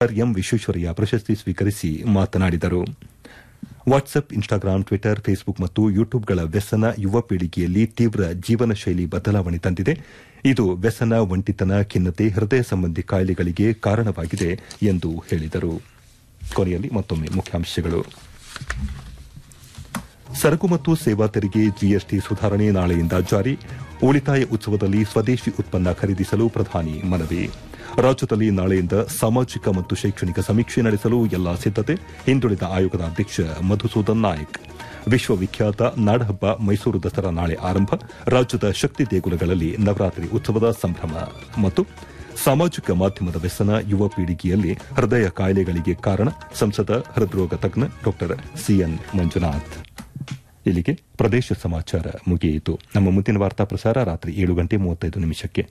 M Visvesvaraya ಪ್ರಶಸ್ತಿ ಸ್ವೀಕರಿಸಿ ಮಾತನಾಡಿದರು ವಾಟ್ಸ್ಆಪ್ ಇನ್ಸ್ಟಾಗ್ರಾಂ ಟ್ವಿಟರ್ ಫೇಸ್ಬುಕ್ ಮತ್ತು ಯೂಟ್ಯೂಬ್ಗಳ ವ್ಯಸನ ಯುವ ಪೀಳಿಗೆಯಲ್ಲಿ ತೀವ್ರ ಜೀವನ ಶೈಲಿ ಬದಲಾವಣೆ ತಂದಿದೆ ಇದು ವ್ಯಸನ ಒಂಟಿತನ ಖಿನ್ನತೆ ಹೃದಯ ಸಂಬಂಧಿ ಕಾಯಿಲೆಗಳಿಗೆ ಕಾರಣವಾಗಿದೆ ಎಂದು ಹೇಳಿದರು ಕೊನೆಯಲ್ಲಿ ಮತ್ತೊಮ್ಮೆ ಮುಖ್ಯಾಂಶಗಳು ಸರಕು ಮತ್ತು ಸೇವಾ ತೆರಿಗೆ ಜಿಎಸ್ಟಿ ಸುಧಾರಣೆ ನಾಳೆಯಿಂದ ಜಾರಿ ಉಳಿತಾಯ ಉತ್ಸವದಲ್ಲಿ ಸ್ವದೇಶಿ ಉತ್ಪನ್ನ ಖರೀದಿಸಲು ಪ್ರಧಾನಿ ಮನವಿ ರಾಜ್ಯದಲ್ಲಿ ನಾಳೆಯಿಂದ ಸಾಮಾಜಿಕ ಮತ್ತು ಶೈಕ್ಷಣಿಕ ಸಮೀಕ್ಷೆ ನಡೆಸಲು ಎಲ್ಲಾ ಸಿದ್ದತೆ ಹಿಂದುಳಿದ ಆಯೋಗದ ಅಧ್ಯಕ್ಷ ಮಧುಸೂದನ್ ನಾಯಕ್ ವಿಶ್ವವಿಖ್ಯಾತ ನಾಡಹಬ್ಬ ಮೈಸೂರು ದಸರಾ ನಾಳೆ ಆರಂಭ ರಾಜ್ಯದ ಶಕ್ತಿ ದೇಗುಲಗಳಲ್ಲಿ ನವರಾತ್ರಿ ಉತ್ಸವದ ಸಂಭ್ರಮ ಮತ್ತು ಸಾಮಾಜಿಕ ಮಾಧ್ಯಮದ ವ್ಯಸನ ಯುವ ಪೀಳಿಗೆಯಲ್ಲಿ ಹೃದಯ ಕಾಯಿಲೆಗಳಿಗೆ ಕಾರಣ ಸಂಸದ ಹೃದ್ರೋಗ ತಜ್ಞ ಡಾ ಸಿಎನ್ ಮಂಜುನಾಥ್ ಇಲ್ಲಿಗೆ ಪ್ರದೇಶ ಸಮಾಚಾರ ಮುಗಿಯಿತು ನಮ್ಮ ಮುಂದಿನ ವಾರ್ತಾ ಪ್ರಸಾರ ರಾತ್ರಿ ಏಳು ಗಂಟೆ ಮೂವತ್ತೈದು ನಿಮಿಷಕ್ಕೆ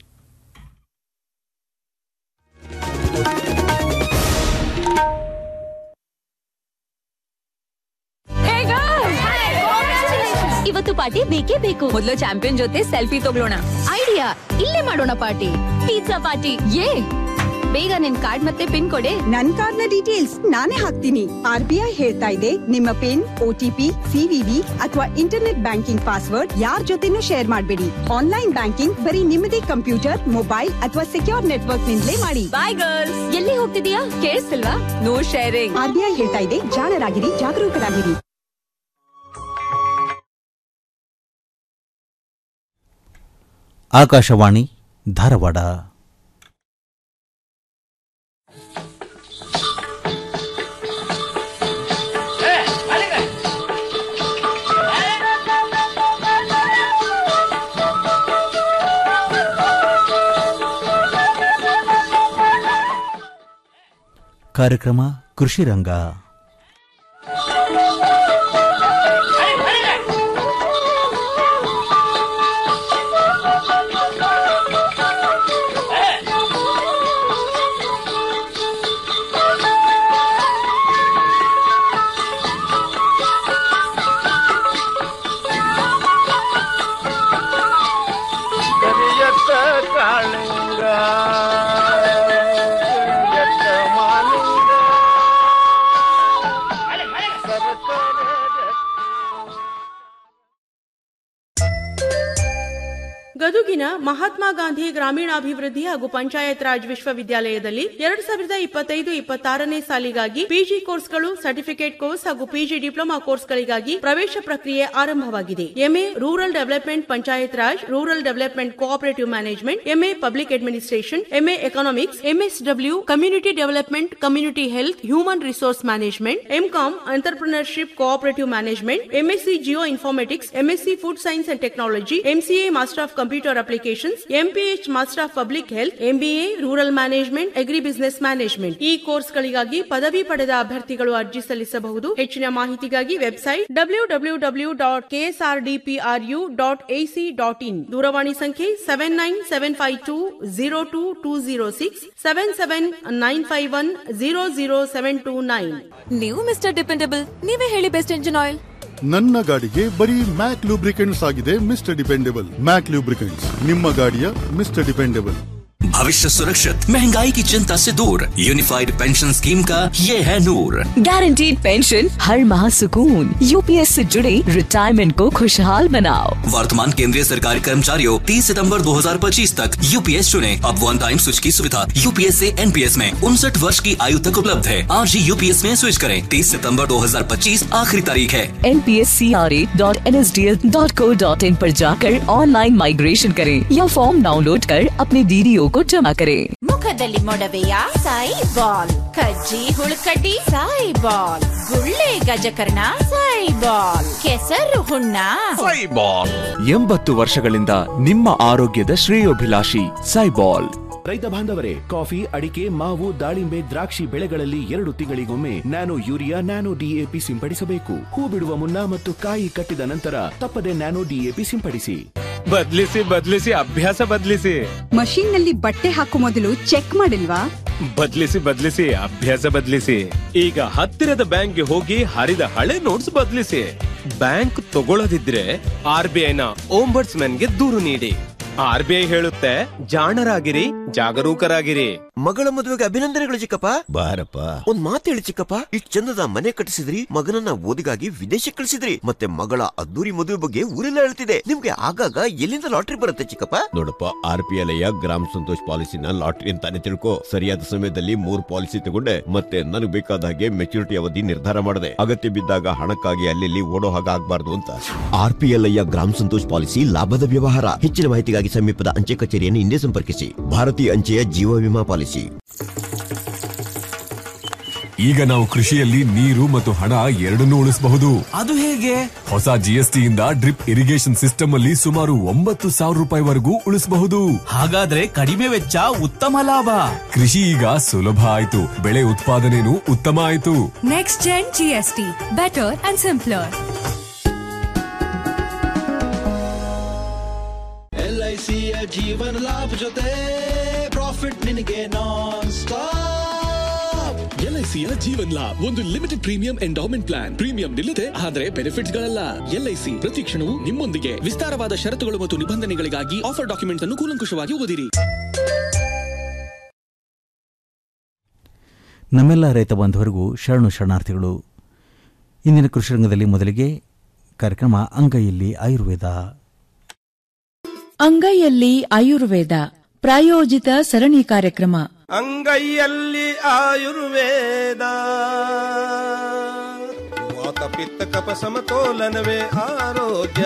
ಇವತ್ತು ಪಾರ್ಟಿ ಬೇಕೇ ಬೇಕು ಮೊದಲು ಚಾಂಪಿಯನ್ ಜೊತೆ ಸೆಲ್ಫಿ ತಗೊಳ್ಳೋಣ ಐಡಿಯಾ ಇಲ್ಲೇ ಮಾಡೋಣ ಪಾರ್ಟಿ ಪಿಜ್ಜಾ ಪಾರ್ಟಿ ಏ ಬೇಗ ನಿನ್ ಕಾರ್ಡ್ ಮತ್ತೆ ಪಿನ್ ಕೊಡೆ ನನ್ ಕಾರ್ಡ್ನ ಡೀಟೇಲ್ಸ್ ನಾನೇ ಹಾಕ್ತೀನಿ ಆರ್ ಬಿ ಐ ಹೇಳ್ತಾ ಇದೆ ನಿಮ್ಮ ಪಿನ್ ಓಟಿಪಿ ಸಿವಿವಿ ಅಥವಾ ಇಂಟರ್ನೆಟ್ ಬ್ಯಾಂಕಿಂಗ್ ಪಾಸ್ವರ್ಡ್ ಯಾರ್ ಜೊತೆನೂ ಶೇರ್ ಮಾಡಬೇಡಿ ಆನ್ಲೈನ್ ಬ್ಯಾಂಕಿಂಗ್ ಬರೀ ನಿಮ್ಮದೇ ಕಂಪ್ಯೂಟರ್ ಮೊಬೈಲ್ ಅಥವಾ ಸೆಕ್ಯೂರ್ ನೆಟ್ವರ್ಕ್ ನಿಂದಲೇ ಮಾಡಿ ಬಾಯ್ ಗರ್ಲ್ಸ್ ಎಲ್ಲಿ ಹೋಗ್ತಿದೀಯಾ ಕೇಳಿಸ್ತಿಲ್ವಾ no sharing R B I ಹೇಳ್ತಾ ಇದೆ ಜಾಣರಾಗಿರಿ ಜಾಗರೂಕರಾಗಿರಿ ಆಕಾಶವಾಣಿ ಧಾರವಾಡ ಕಾರ್ಯಕ್ರಮ ಕೃಷಿ ರಂಗ ಕರಿಯತ್ತ ಕಾಳಿಂಗ ಕರಿಯತ್ತ ಮಾಲಿಂಗ ಗದುಗಿನ ಮಹಾತ್ಮ ಗಾಂಧಿ ಗ್ರಾಮೀಣಾಭಿವೃದ್ಧಿ ಹಾಗೂ ಪಂಚಾಯತ್ ರಾಜ್ ವಿಶ್ವವಿದ್ಯಾಲಯದಲ್ಲಿ ಎರಡ್ ಸಾವಿರದ ಇಪ್ಪತ್ತೈದು ಇಪ್ಪತ್ತಾರನೇ ಸಾಲಿಗಾಗಿ ಪಿಜಿ ಕೋರ್ಸ್ಗಳು ಸರ್ಟಿಫಿಕೇಟ್ ಕೋರ್ಸ್ ಹಾಗೂ ಪಿಜಿ ಡಿಪ್ಲೊಮಾ ಕೋರ್ಸ್ಗಳಿಗಾಗಿ ಪ್ರವೇಶ ಪ್ರಕ್ರಿಯೆ ಆರಂಭವಾಗಿದೆ MA rural development panchayat raj rural development cooperative management MA public administration MA economics MSW community development community health human resource management MCom entrepreneurship cooperative management MSc geoinformatics MSc food science and technology MCA master of computer applications MPH master of public health MBA rural management agribusiness management ಈ ಕೋರ್ಸ್ಗಳಿಗಾಗಿ ಪದವಿ ಪಡೆದ ಅಭ್ಯರ್ಥಿಗಳು ಅರ್ಜಿ ಸಲ್ಲಿಸಬಹುದು ಹೆಚ್ಚಿನ ಮಾಹಿತಿಗಾಗಿ website W W W dot KSRDPRU dot AC dot in ದೂರವಾಣಿ ಸಂಖ್ಯೆ seven nine seven five two zero two two zero six seven seven nine five one zero zero seven two nine ನೀವು ಮಿಸ್ಟರ್ ಡಿಪೆಂಡಬಲ್ ನೀವೇ ಹೇಳಿ best engine oil ನನ್ನ ಗಾಡಿಗೆ ಬರೀ MAK lubricants ಆಗಿದೆ mister dependable MAK lubricants ನಿಮ್ಮ ಗಾಡಿಯ mister dependable भविष्य सुरक्षित महंगाई की चिंता से दूर यूनिफाइड पेंशन स्कीम का ये है नूर गारंटीड पेंशन हर माह सुकून यूपीएस से जुड़े रिटायरमेंट को खुशहाल बनाओ वर्तमान केंद्रीय सरकारी कर्मचारियों 30 सितंबर 2025 तक यूपीएस चुने अब वन टाइम स्विच की सुविधा यूपीएस से एनपीएस में उनसठ वर्ष की आयु तक उपलब्ध है आज ही यूपीएस में स्विच करें 30 सितंबर 2025 आखिरी तारीख है N P S C R A dot N S D L dot co dot in पर जाकर ऑनलाइन माइग्रेशन करें या फॉर्म डाउनलोड कर अपने डीडीओ को जमा करें ಮುಖದಲ್ಲಿ ಮೊಡವೆಯ ಸಾಯಿ ಬಾಲ್ ಕಜ್ಜಿ ಹುಳುಕಡ್ಡಿ ಸಾಯಿ ಬಾಲ್ ಗುಳ್ಳೆ ಗಜಕರ್ಣ ಸಾಯಿ ಬಾಲ್ ಕೆಸರು ಹುಣ್ಣ ಎಂಬತ್ತು ವರ್ಷಗಳಿಂದ ನಿಮ್ಮ ಆರೋಗ್ಯದ ಶ್ರೇಯೋಭಿಲಾಷಿ ಸೈಬಾಲ್ ರೈತ ಬಾಂಧವರೇ ಕಾಫಿ ಅಡಿಕೆ ಮಾವು ದಾಳಿಂಬೆ ದ್ರಾಕ್ಷಿ ಬೆಳೆಗಳಲ್ಲಿ ಎರಡು ತಿಂಗಳಿಗೊಮ್ಮೆ ನ್ಯಾನೋ ಯೂರಿಯಾ ನ್ಯಾನೋ ಡಿಎಪಿ ಸಿಂಪಡಿಸಬೇಕು ಹೂ ಬಿಡುವ ಮುನ್ನ ಮತ್ತು ಕಾಯಿ ಕಟ್ಟಿದ ನಂತರ ತಪ್ಪದೆ ನ್ಯಾನೋ ಡಿಎಪಿ ಸಿಂಪಡಿಸಿ ಬದ್ಲಿಸಿ ಬದ್ಲಿಸಿ ಅಭ್ಯಾಸ ಬದ್ಲಿಸಿ ಮಷೀನ್ ನಲ್ಲಿ ಬಟ್ಟೆ ಹಾಕೋ ಮೊದಲು ಚೆಕ್ ಮಾಡಿಲ್ವಾ ಬದ್ಲಿಸಿ ಬದ್ಲಿಸಿ ಅಭ್ಯಾಸ ಬದ್ಲಿಸಿ ಈಗ ಹತ್ತಿರದ ಬ್ಯಾಂಕ್ಗೆ ಹೋಗಿ ಹರಿದ ಹಳೆ ನೋಟ್ಸ್ ಬದ್ಲಿಸಿ ಬ್ಯಾಂಕ್ ತಗೊಳ್ಳದಿದ್ರೆ ಆರ್ ಬಿ ಐನ ಗೆ ದೂರು ನೀಡಿ ಆರ್ ಬಿ ಐ ಹೇಳುತ್ತೆ ಜಾಣರಾಗಿರಿ ಜಾಗರೂಕರಾಗಿರಿ ಮಗಳ ಮದುವೆಗೆ ಅಭಿನಂದನೆಗಳು ಚಿಕ್ಕಪ್ಪ ಬಾರಪ್ಪ ಒಂದ್ ಮಾತು ಹೇಳಿ ಚಿಕ್ಕಪ್ಪ ಇಷ್ಟ್ ಚಂದದ ಮನೆ ಕಟ್ಟಿಸಿದ್ರಿ ಮಗನನ್ನ ಓದಿಗಾಗಿ ವಿದೇಶಕ್ಕೆ ಕಳಿಸಿದ್ರಿ ಮತ್ತೆ ಮಗಳ ಅದ್ದೂರಿ ಮದುವೆ ಬಗ್ಗೆ ಊರೆಲ್ಲ ಹೇಳ್ತಿದೆ ನಿಮ್ಗೆ ಆಗಾಗ ಎಲ್ಲಿಂದ ಲಾಟ್ರಿ ಬರುತ್ತೆ ಚಿಕ್ಕಪ್ಪ ನೋಡಪ್ಪ ಆರ್ ಪಿ ಎಲ್ ಗ್ರಾಮ ಸಂತೋಷ್ ಪಾಲಿಸಿನ ಲಾಟ್ರಿ ಅಂತಾನೆ ತಿಳ್ಕೊ ಸರಿಯಾದ ಸಮಯದಲ್ಲಿ ಮೂರ್ ಪಾಲಿಸಿ ತಗೊಂಡೆ ಮತ್ತೆ ನನಗೆ ಬೇಕಾದ ಹಾಗೆ ಮೆಚುರಿಟಿ ಅವಧಿ ನಿರ್ಧಾರ ಮಾಡಿದೆ ಅಗತ್ಯ ಬಿದ್ದಾಗ ಹಣಕ್ಕಾಗಿ ಅಲ್ಲಿ ಓಡೋ ಹಾಗೆ ಆಗ್ಬಾರ್ದು ಅಂತ ಆರ್ ಪಿ ಎಲ್ ಗ್ರಾಮ ಸಂತೋಷ್ ಪಾಲಿಸಿ ಲಾಭದ ವ್ಯವಹಾರ ಹೆಚ್ಚಿನ ಮಾಹಿತಿಗಾಗಿ ಸಮೀಪದ ಅಂಚೆ ಕಚೇರಿಯನ್ನು ಹಿಂದೆ ಸಂಪರ್ಕಿಸಿ ಭಾರತೀಯ ಅಂಚೆಯ ಜೀವ ವಿಮಾ ಪಾಲಿಸಿ ಈಗ ನಾವು ಕೃಷಿಯಲ್ಲಿ ನೀರು ಮತ್ತು ಹಣ ಎರಡನ್ನೂ ಉಳಿಸಬಹುದು ಅದು ಹೇಗೆ ಹೊಸ ಜಿಎಸ್ಟಿ ಇಂದ ಡ್ರಿಪ್ ಇರಿಗೇಷನ್ ಸಿಸ್ಟಮ್ ಅಲ್ಲಿ ಸುಮಾರು ಒಂಬತ್ತು ಸಾವಿರ ರೂಪಾಯಿವರೆಗೂ ಉಳಿಸಬಹುದು ಹಾಗಾದ್ರೆ ಕಡಿಮೆ ವೆಚ್ಚ ಉತ್ತಮ ಲಾಭ ಕೃಷಿ ಈಗ ಸುಲಭ ಆಯ್ತು ಬೆಳೆ ಉತ್ಪಾದನೆನೂ ಉತ್ತಮ ಆಯ್ತು next gen GST better and simpler L I ಸಿಯ ಜೀವನ ಲಾಭ ಜೊತೆ ಪ್ರಾಫಿಟ್ ನಿನಗೆ ನಾನ್ ಸ್ಟಾಪ್ ಎಲ್ಐಸಿಯ ಜೀವನ್ ಲಾಭ್ ಒಂದು limited premium endowment plan premium ನಿಲ್ಲದೆ ಆದರೆ ಬೆನಿಫಿಟ್ಸ್ ಗಳಲ್ಲ ಎಲ್ಐಸಿ ಪ್ರತಿ ಕ್ಷಣವೂ ನಿಮ್ಮೊಂದಿಗೆ ವಿಸ್ತಾರವಾದ ಷರತ್ತುಗಳು ಮತ್ತು ನಿಬಂಧನೆಗಳಿಗಾಗಿ ಆಫರ್ ಡಾಕ್ಯುಮೆಂಟ್ ಅನ್ನು ಕೂಲಂಕುಷವಾಗಿ ಓದಿರಿ ನಮ್ಮೆಲ್ಲ ರೈತ ಬಾಂಧವರಿಗೂ ಶರಣು ಶರಣಾರ್ಥಿಗಳು ಇಂದಿನ ಕೃಷಿ ರಂಗದಲ್ಲಿ ಮೊದಲಿಗೆ ಕಾರ್ಯಕ್ರಮ ಅಂಗೈಯಲ್ಲಿ ಆಯುರ್ವೇದ ಅಂಗೈಯಲ್ಲಿ ಆಯುರ್ವೇದ ಪ್ರಾಯೋಜಿತ ಸರಣಿ ಕಾರ್ಯಕ್ರಮ ಅಂಗೈಯಲ್ಲಿ ಆಯುರ್ವೇದ ವಾತ ಪಿತ್ತ ಕಪ ಸಮತೋಲನವೇ ಆರೋಗ್ಯ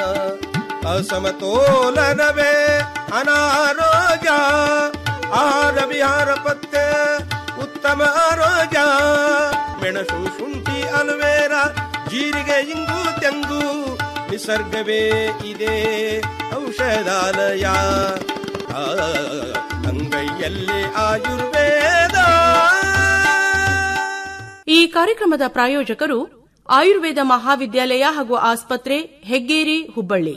ಅಸಮತೋಲನವೇ ಅನಾರೋಗ್ಯ ಆಹಾರ ವಿಹಾರ ಪತ್ತೆ ಉತ್ತಮ ಆರೋಗ್ಯ ಮೆಣಸು ಶುಂಠಿ ಅಲುವೇರ ಜೀರಿಗೆ ಇಂಗು ತೆಂಗು ನಿಸರ್ಗವೇ ಇದೆ ಔಷಧಾಲಯ ಆ, ಅಂಗೈಯಲ್ಲಿ ಆಯುರ್ವೇದ ಈ ಕಾರ್ಯಕ್ರಮದ ಪ್ರಾಯೋಜಕರು ಆಯುರ್ವೇದ ಮಹಾವಿದ್ಯಾಲಯ ಹಾಗೂ ಆಸ್ಪತ್ರೆ ಹೆಗ್ಗೇರಿ ಹುಬ್ಬಳ್ಳಿ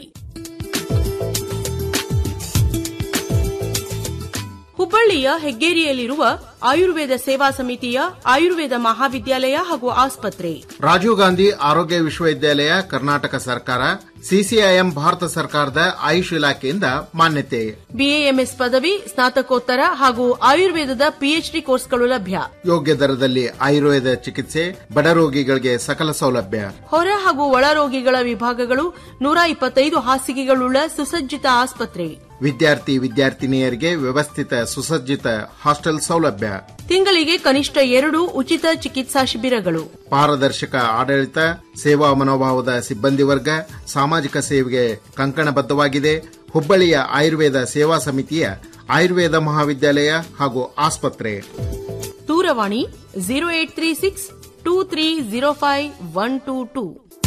ಹುಬ್ಬಳ್ಳಿಯ ಹೆಗ್ಗೇರಿಯಲ್ಲಿರುವ ಆಯುರ್ವೇದ ಸೇವಾ ಸಮಿತಿಯ ಆಯುರ್ವೇದ ಮಹಾವಿದ್ಯಾಲಯ ಹಾಗೂ ಆಸ್ಪತ್ರೆ ರಾಜೀವ್ ಗಾಂಧಿ ಆರೋಗ್ಯ ವಿಶ್ವವಿದ್ಯಾಲಯ ಕರ್ನಾಟಕ ಸರ್ಕಾರ ಸಿಸಿಐಎಂ ಭಾರತ ಸರ್ಕಾರದ ಆಯುಷ್ ಇಲಾಖೆಯಿಂದ ಮಾನ್ಯತೆ ಬಿಎಎಂಎಸ್ ಪದವಿ ಸ್ನಾತಕೋತ್ತರ ಹಾಗೂ ಆಯುರ್ವೇದದ ಪಿಎಚ್ಡಿ ಕೋರ್ಸ್ಗಳು ಲಭ್ಯ ಯೋಗ್ಯ ದರದಲ್ಲಿ ಆಯುರ್ವೇದ ಚಿಕಿತ್ಸೆ ಬಡ ರೋಗಿಗಳಿಗೆ ಸಕಲ ಸೌಲಭ್ಯ ಹೊರ ಹಾಗೂ ಒಳ ರೋಗಿಗಳ ವಿಭಾಗಗಳು ನೂರ ಇಪ್ಪತ್ತೈದು ಹಾಸಿಗೆಗಳುಳ್ಳ ಸುಸಜ್ಜಿತ ಆಸ್ಪತ್ರೆ ವಿದ್ಯಾರ್ಥಿ ವಿದ್ಯಾರ್ಥಿನಿಯರಿಗೆ ವ್ಯವಸ್ಥಿತ ಸುಸಜ್ಜಿತ ಹಾಸ್ಟೆಲ್ ಸೌಲಭ್ಯ ತಿಂಗಳಿಗೆ ಕನಿಷ್ಠ ಎರಡು ಉಚಿತ ಚಿಕಿತ್ಸಾ ಶಿಬಿರಗಳು ಪಾರದರ್ಶಕ ಆಡಳಿತ ಸೇವಾ ಮನೋಭಾವದ ಸಿಬ್ಬಂದಿ ವರ್ಗ ಸಾಮಾಜಿಕ ಸೇವೆಗೆ ಕಂಕಣಬದ್ಧವಾಗಿದೆ ಹುಬ್ಬಳ್ಳಿಯ ಆಯುರ್ವೇದ ಸೇವಾ ಸಮಿತಿಯ ಆಯುರ್ವೇದ ಮಹಾವಿದ್ಯಾಲಯ ಹಾಗೂ ಆಸ್ಪತ್ರೆ ದೂರವಾಣಿ zero eight three six two three zero five one two two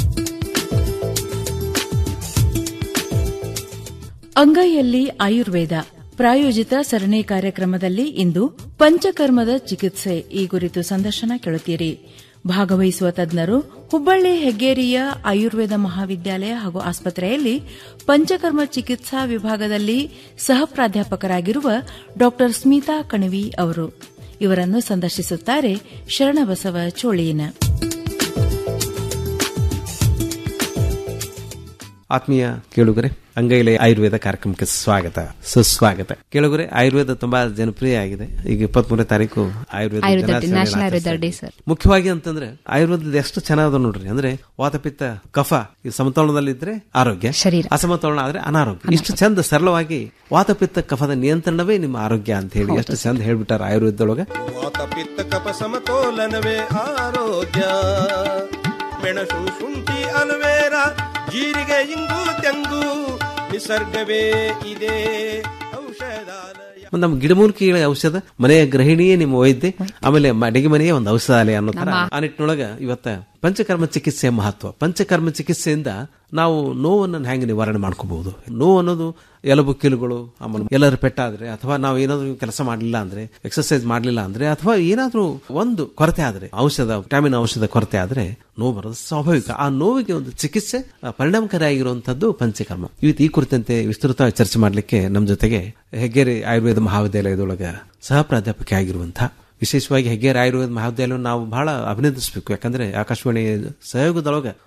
ಅಂಗೈಯಲ್ಲಿ ಆಯುರ್ವೇದ ಪ್ರಾಯೋಜಿತ ಸರಣಿ ಕಾರ್ಯಕ್ರಮದಲ್ಲಿ ಇಂದು ಪಂಚಕರ್ಮದ ಚಿಕಿತ್ಸೆ ಈ ಕುರಿತು ಸಂದರ್ಶನ ಕೇಳುತ್ತೀರಿ ಭಾಗವಹಿಸುವ ತಜ್ಞರು ಹುಬ್ಬಳ್ಳಿ ಹೆಗ್ಗೇರಿಯ ಆಯುರ್ವೇದ ಮಹಾವಿದ್ಯಾಲಯ ಹಾಗೂ ಆಸ್ಪತ್ರೆಯಲ್ಲಿ ಪಂಚಕರ್ಮ ಚಿಕಿತ್ಸಾ ವಿಭಾಗದಲ್ಲಿ ಸಹ ಪ್ರಾಧ್ಯಾಪಕರಾಗಿರುವ ಡಾ ಸ್ಮಿತಾ ಕಣವಿ ಅವರು ಇವರನ್ನು ಸಂದರ್ಶಿಸುತ್ತಾರೆ ಶರಣಬಸವ ಚೋಳೀನ ಆತ್ಮೀಯ ಕೇಳುಗರೆ ಅಂಗೈಲೆ ಆಯುರ್ವೇದ ಕಾರ್ಯಕ್ರಮಕ್ಕೆ ಸ್ವಾಗತ ಸುಸ್ವಾಗತ ಕೇಳುಗರೆ ಆಯುರ್ವೇದ ತುಂಬಾ ಜನಪ್ರಿಯ ಆಗಿದೆ ಈಗ ಇಪ್ಪತ್ಮೂರನೇ ತಾರೀಕು ಆಯುರ್ವೇದ ಆಯುರ್ವೇದ ದಿನಾಚರಣೆ ಡೇ, ನ್ಯಾಷನಲ್ ಆಚರಿಸ್ತಾ ಆಯುರ್ವೇದ ಡೇ, ಇದ್ದೀವಿ. ಸರ್. ಮುಖ್ಯವಾಗಿ ಅಂತಂದ್ರೆ ಆಯುರ್ವೇದದ ಎಷ್ಟು ಚೆನ್ನಾಗದ ನೋಡ್ರಿ ಅಂದ್ರೆ ವಾತಪಿತ್ತ ಕಫ ಈ ಸಮತೋಲನದಲ್ಲಿದ್ರೆ ಆರೋಗ್ಯ ಶರೀರ. ಅಸಮತೋಲನ ಆದ್ರೆ ಅನಾರೋಗ್ಯ ಇಷ್ಟು ಚಂದ ಸರಳವಾಗಿ ವಾತಪಿತ್ತ ಕಫದ ನಿಯಂತ್ರಣವೇ ನಿಮ್ಮ ಆರೋಗ್ಯ ಅಂತ ಹೇಳಿ ಎಷ್ಟು ಚಂದ ಹೇಳ್ಬಿಟ್ಟಾರ ಆಯುರ್ವೇದದೊಳಗೆ ವಾತ ಪಿತ್ತ ಕಪ ಸಮತೋಲನವೇ ಆರೋಗ್ಯ ಮೆಣಸು ಶುಂಠಿ ಅಲುವೇರ ಜೀರಿಗೆ ಇಂಗು ತೆಂಗು ನಿಸರ್ಗವೇ ಇದೆ ಔಷಧಾಲಯ ಒಂದು ನಮ್ಮ ಗಿಡಮೂಲಿಕೆಗಳ ಔಷಧ ಮನೆಯ ಗೃಹಿಣಿಯೇ ನಿಮ್ಮ ವೈದ್ಯ ಆಮೇಲೆ ಅಡಿಗೆ ಮನೆಯೇ ಒಂದು ಔಷಧಾಲಯ ಅನ್ನೋ ತರ ಆ ನಿಟ್ಟಿನೊಳಗ ಇವತ್ತ ಪಂಚಕರ್ಮ ಚಿಕಿತ್ಸೆಯ ಮಹತ್ವ ಪಂಚಕರ್ಮ ಚಿಕಿತ್ಸೆಯಿಂದ ನಾವು ನೋವನ್ನು ಹೆಂಗೆ ನಿವಾರಣೆ ಮಾಡ್ಕೋಬಹುದು ನೋವು ಅನ್ನೋದು ಎಲಬು ಕೀಲುಗಳು ಆಮೇಲೆ ಎಲ್ಲರ ಪೆಟ್ಟಾದ್ರೆ ಅಥವಾ ನಾವು ಏನಾದ್ರೂ ಕೆಲಸ ಮಾಡಲಿಲ್ಲ ಅಂದ್ರೆ ಎಕ್ಸರ್ಸೈಸ್ ಮಾಡಲಿಲ್ಲ ಅಂದ್ರೆ ಅಥವಾ ಏನಾದ್ರೂ ಒಂದು ಕೊರತೆ ಆದ್ರೆ ಔಷಧ ವಿಟಾಮಿನ್ ಔಷಧ ಕೊರತೆ ಆದ್ರೆ ನೋವು ಬರೋದು ಸ್ವಾಭಾವಿಕ ಆ ನೋವಿಗೆ ಒಂದು ಚಿಕಿತ್ಸೆ ಆ, ಪರಿಣಾಮಕಾರಿಯಾಗಿರುವಂತದ್ದು ಪಂಚಕರ್ಮ ಇವತ್ತು ಈ ಕುರಿತಂತೆ ವಿಸ್ತೃತವಾಗಿ ಚರ್ಚೆ ಮಾಡಲಿಕ್ಕೆ ನಮ್ಮ ಜೊತೆಗೆ ಹೆಗ್ಗೇರಿ ಆಯುರ್ವೇದ ಮಹಾವಿದ್ಯಾಲಯದೊಳಗ ಸಹ ಪ್ರಾಧ್ಯಾಪಕಿ ಆಗಿರುವಂತಹ ವಿಶೇಷವಾಗಿ ಹೆಗ್ಗೇರಿ ಆಯುರ್ವೇದ ಮಹಾವಿದ್ಯಾಲಯ ನಾವು ಬಹಳ ಅಭಿನಂದಿಸಬೇಕು ಯಾಕಂದ್ರೆ ಆಕಾಶವಾಣಿ ಸಹಯೋಗದೊಳಗ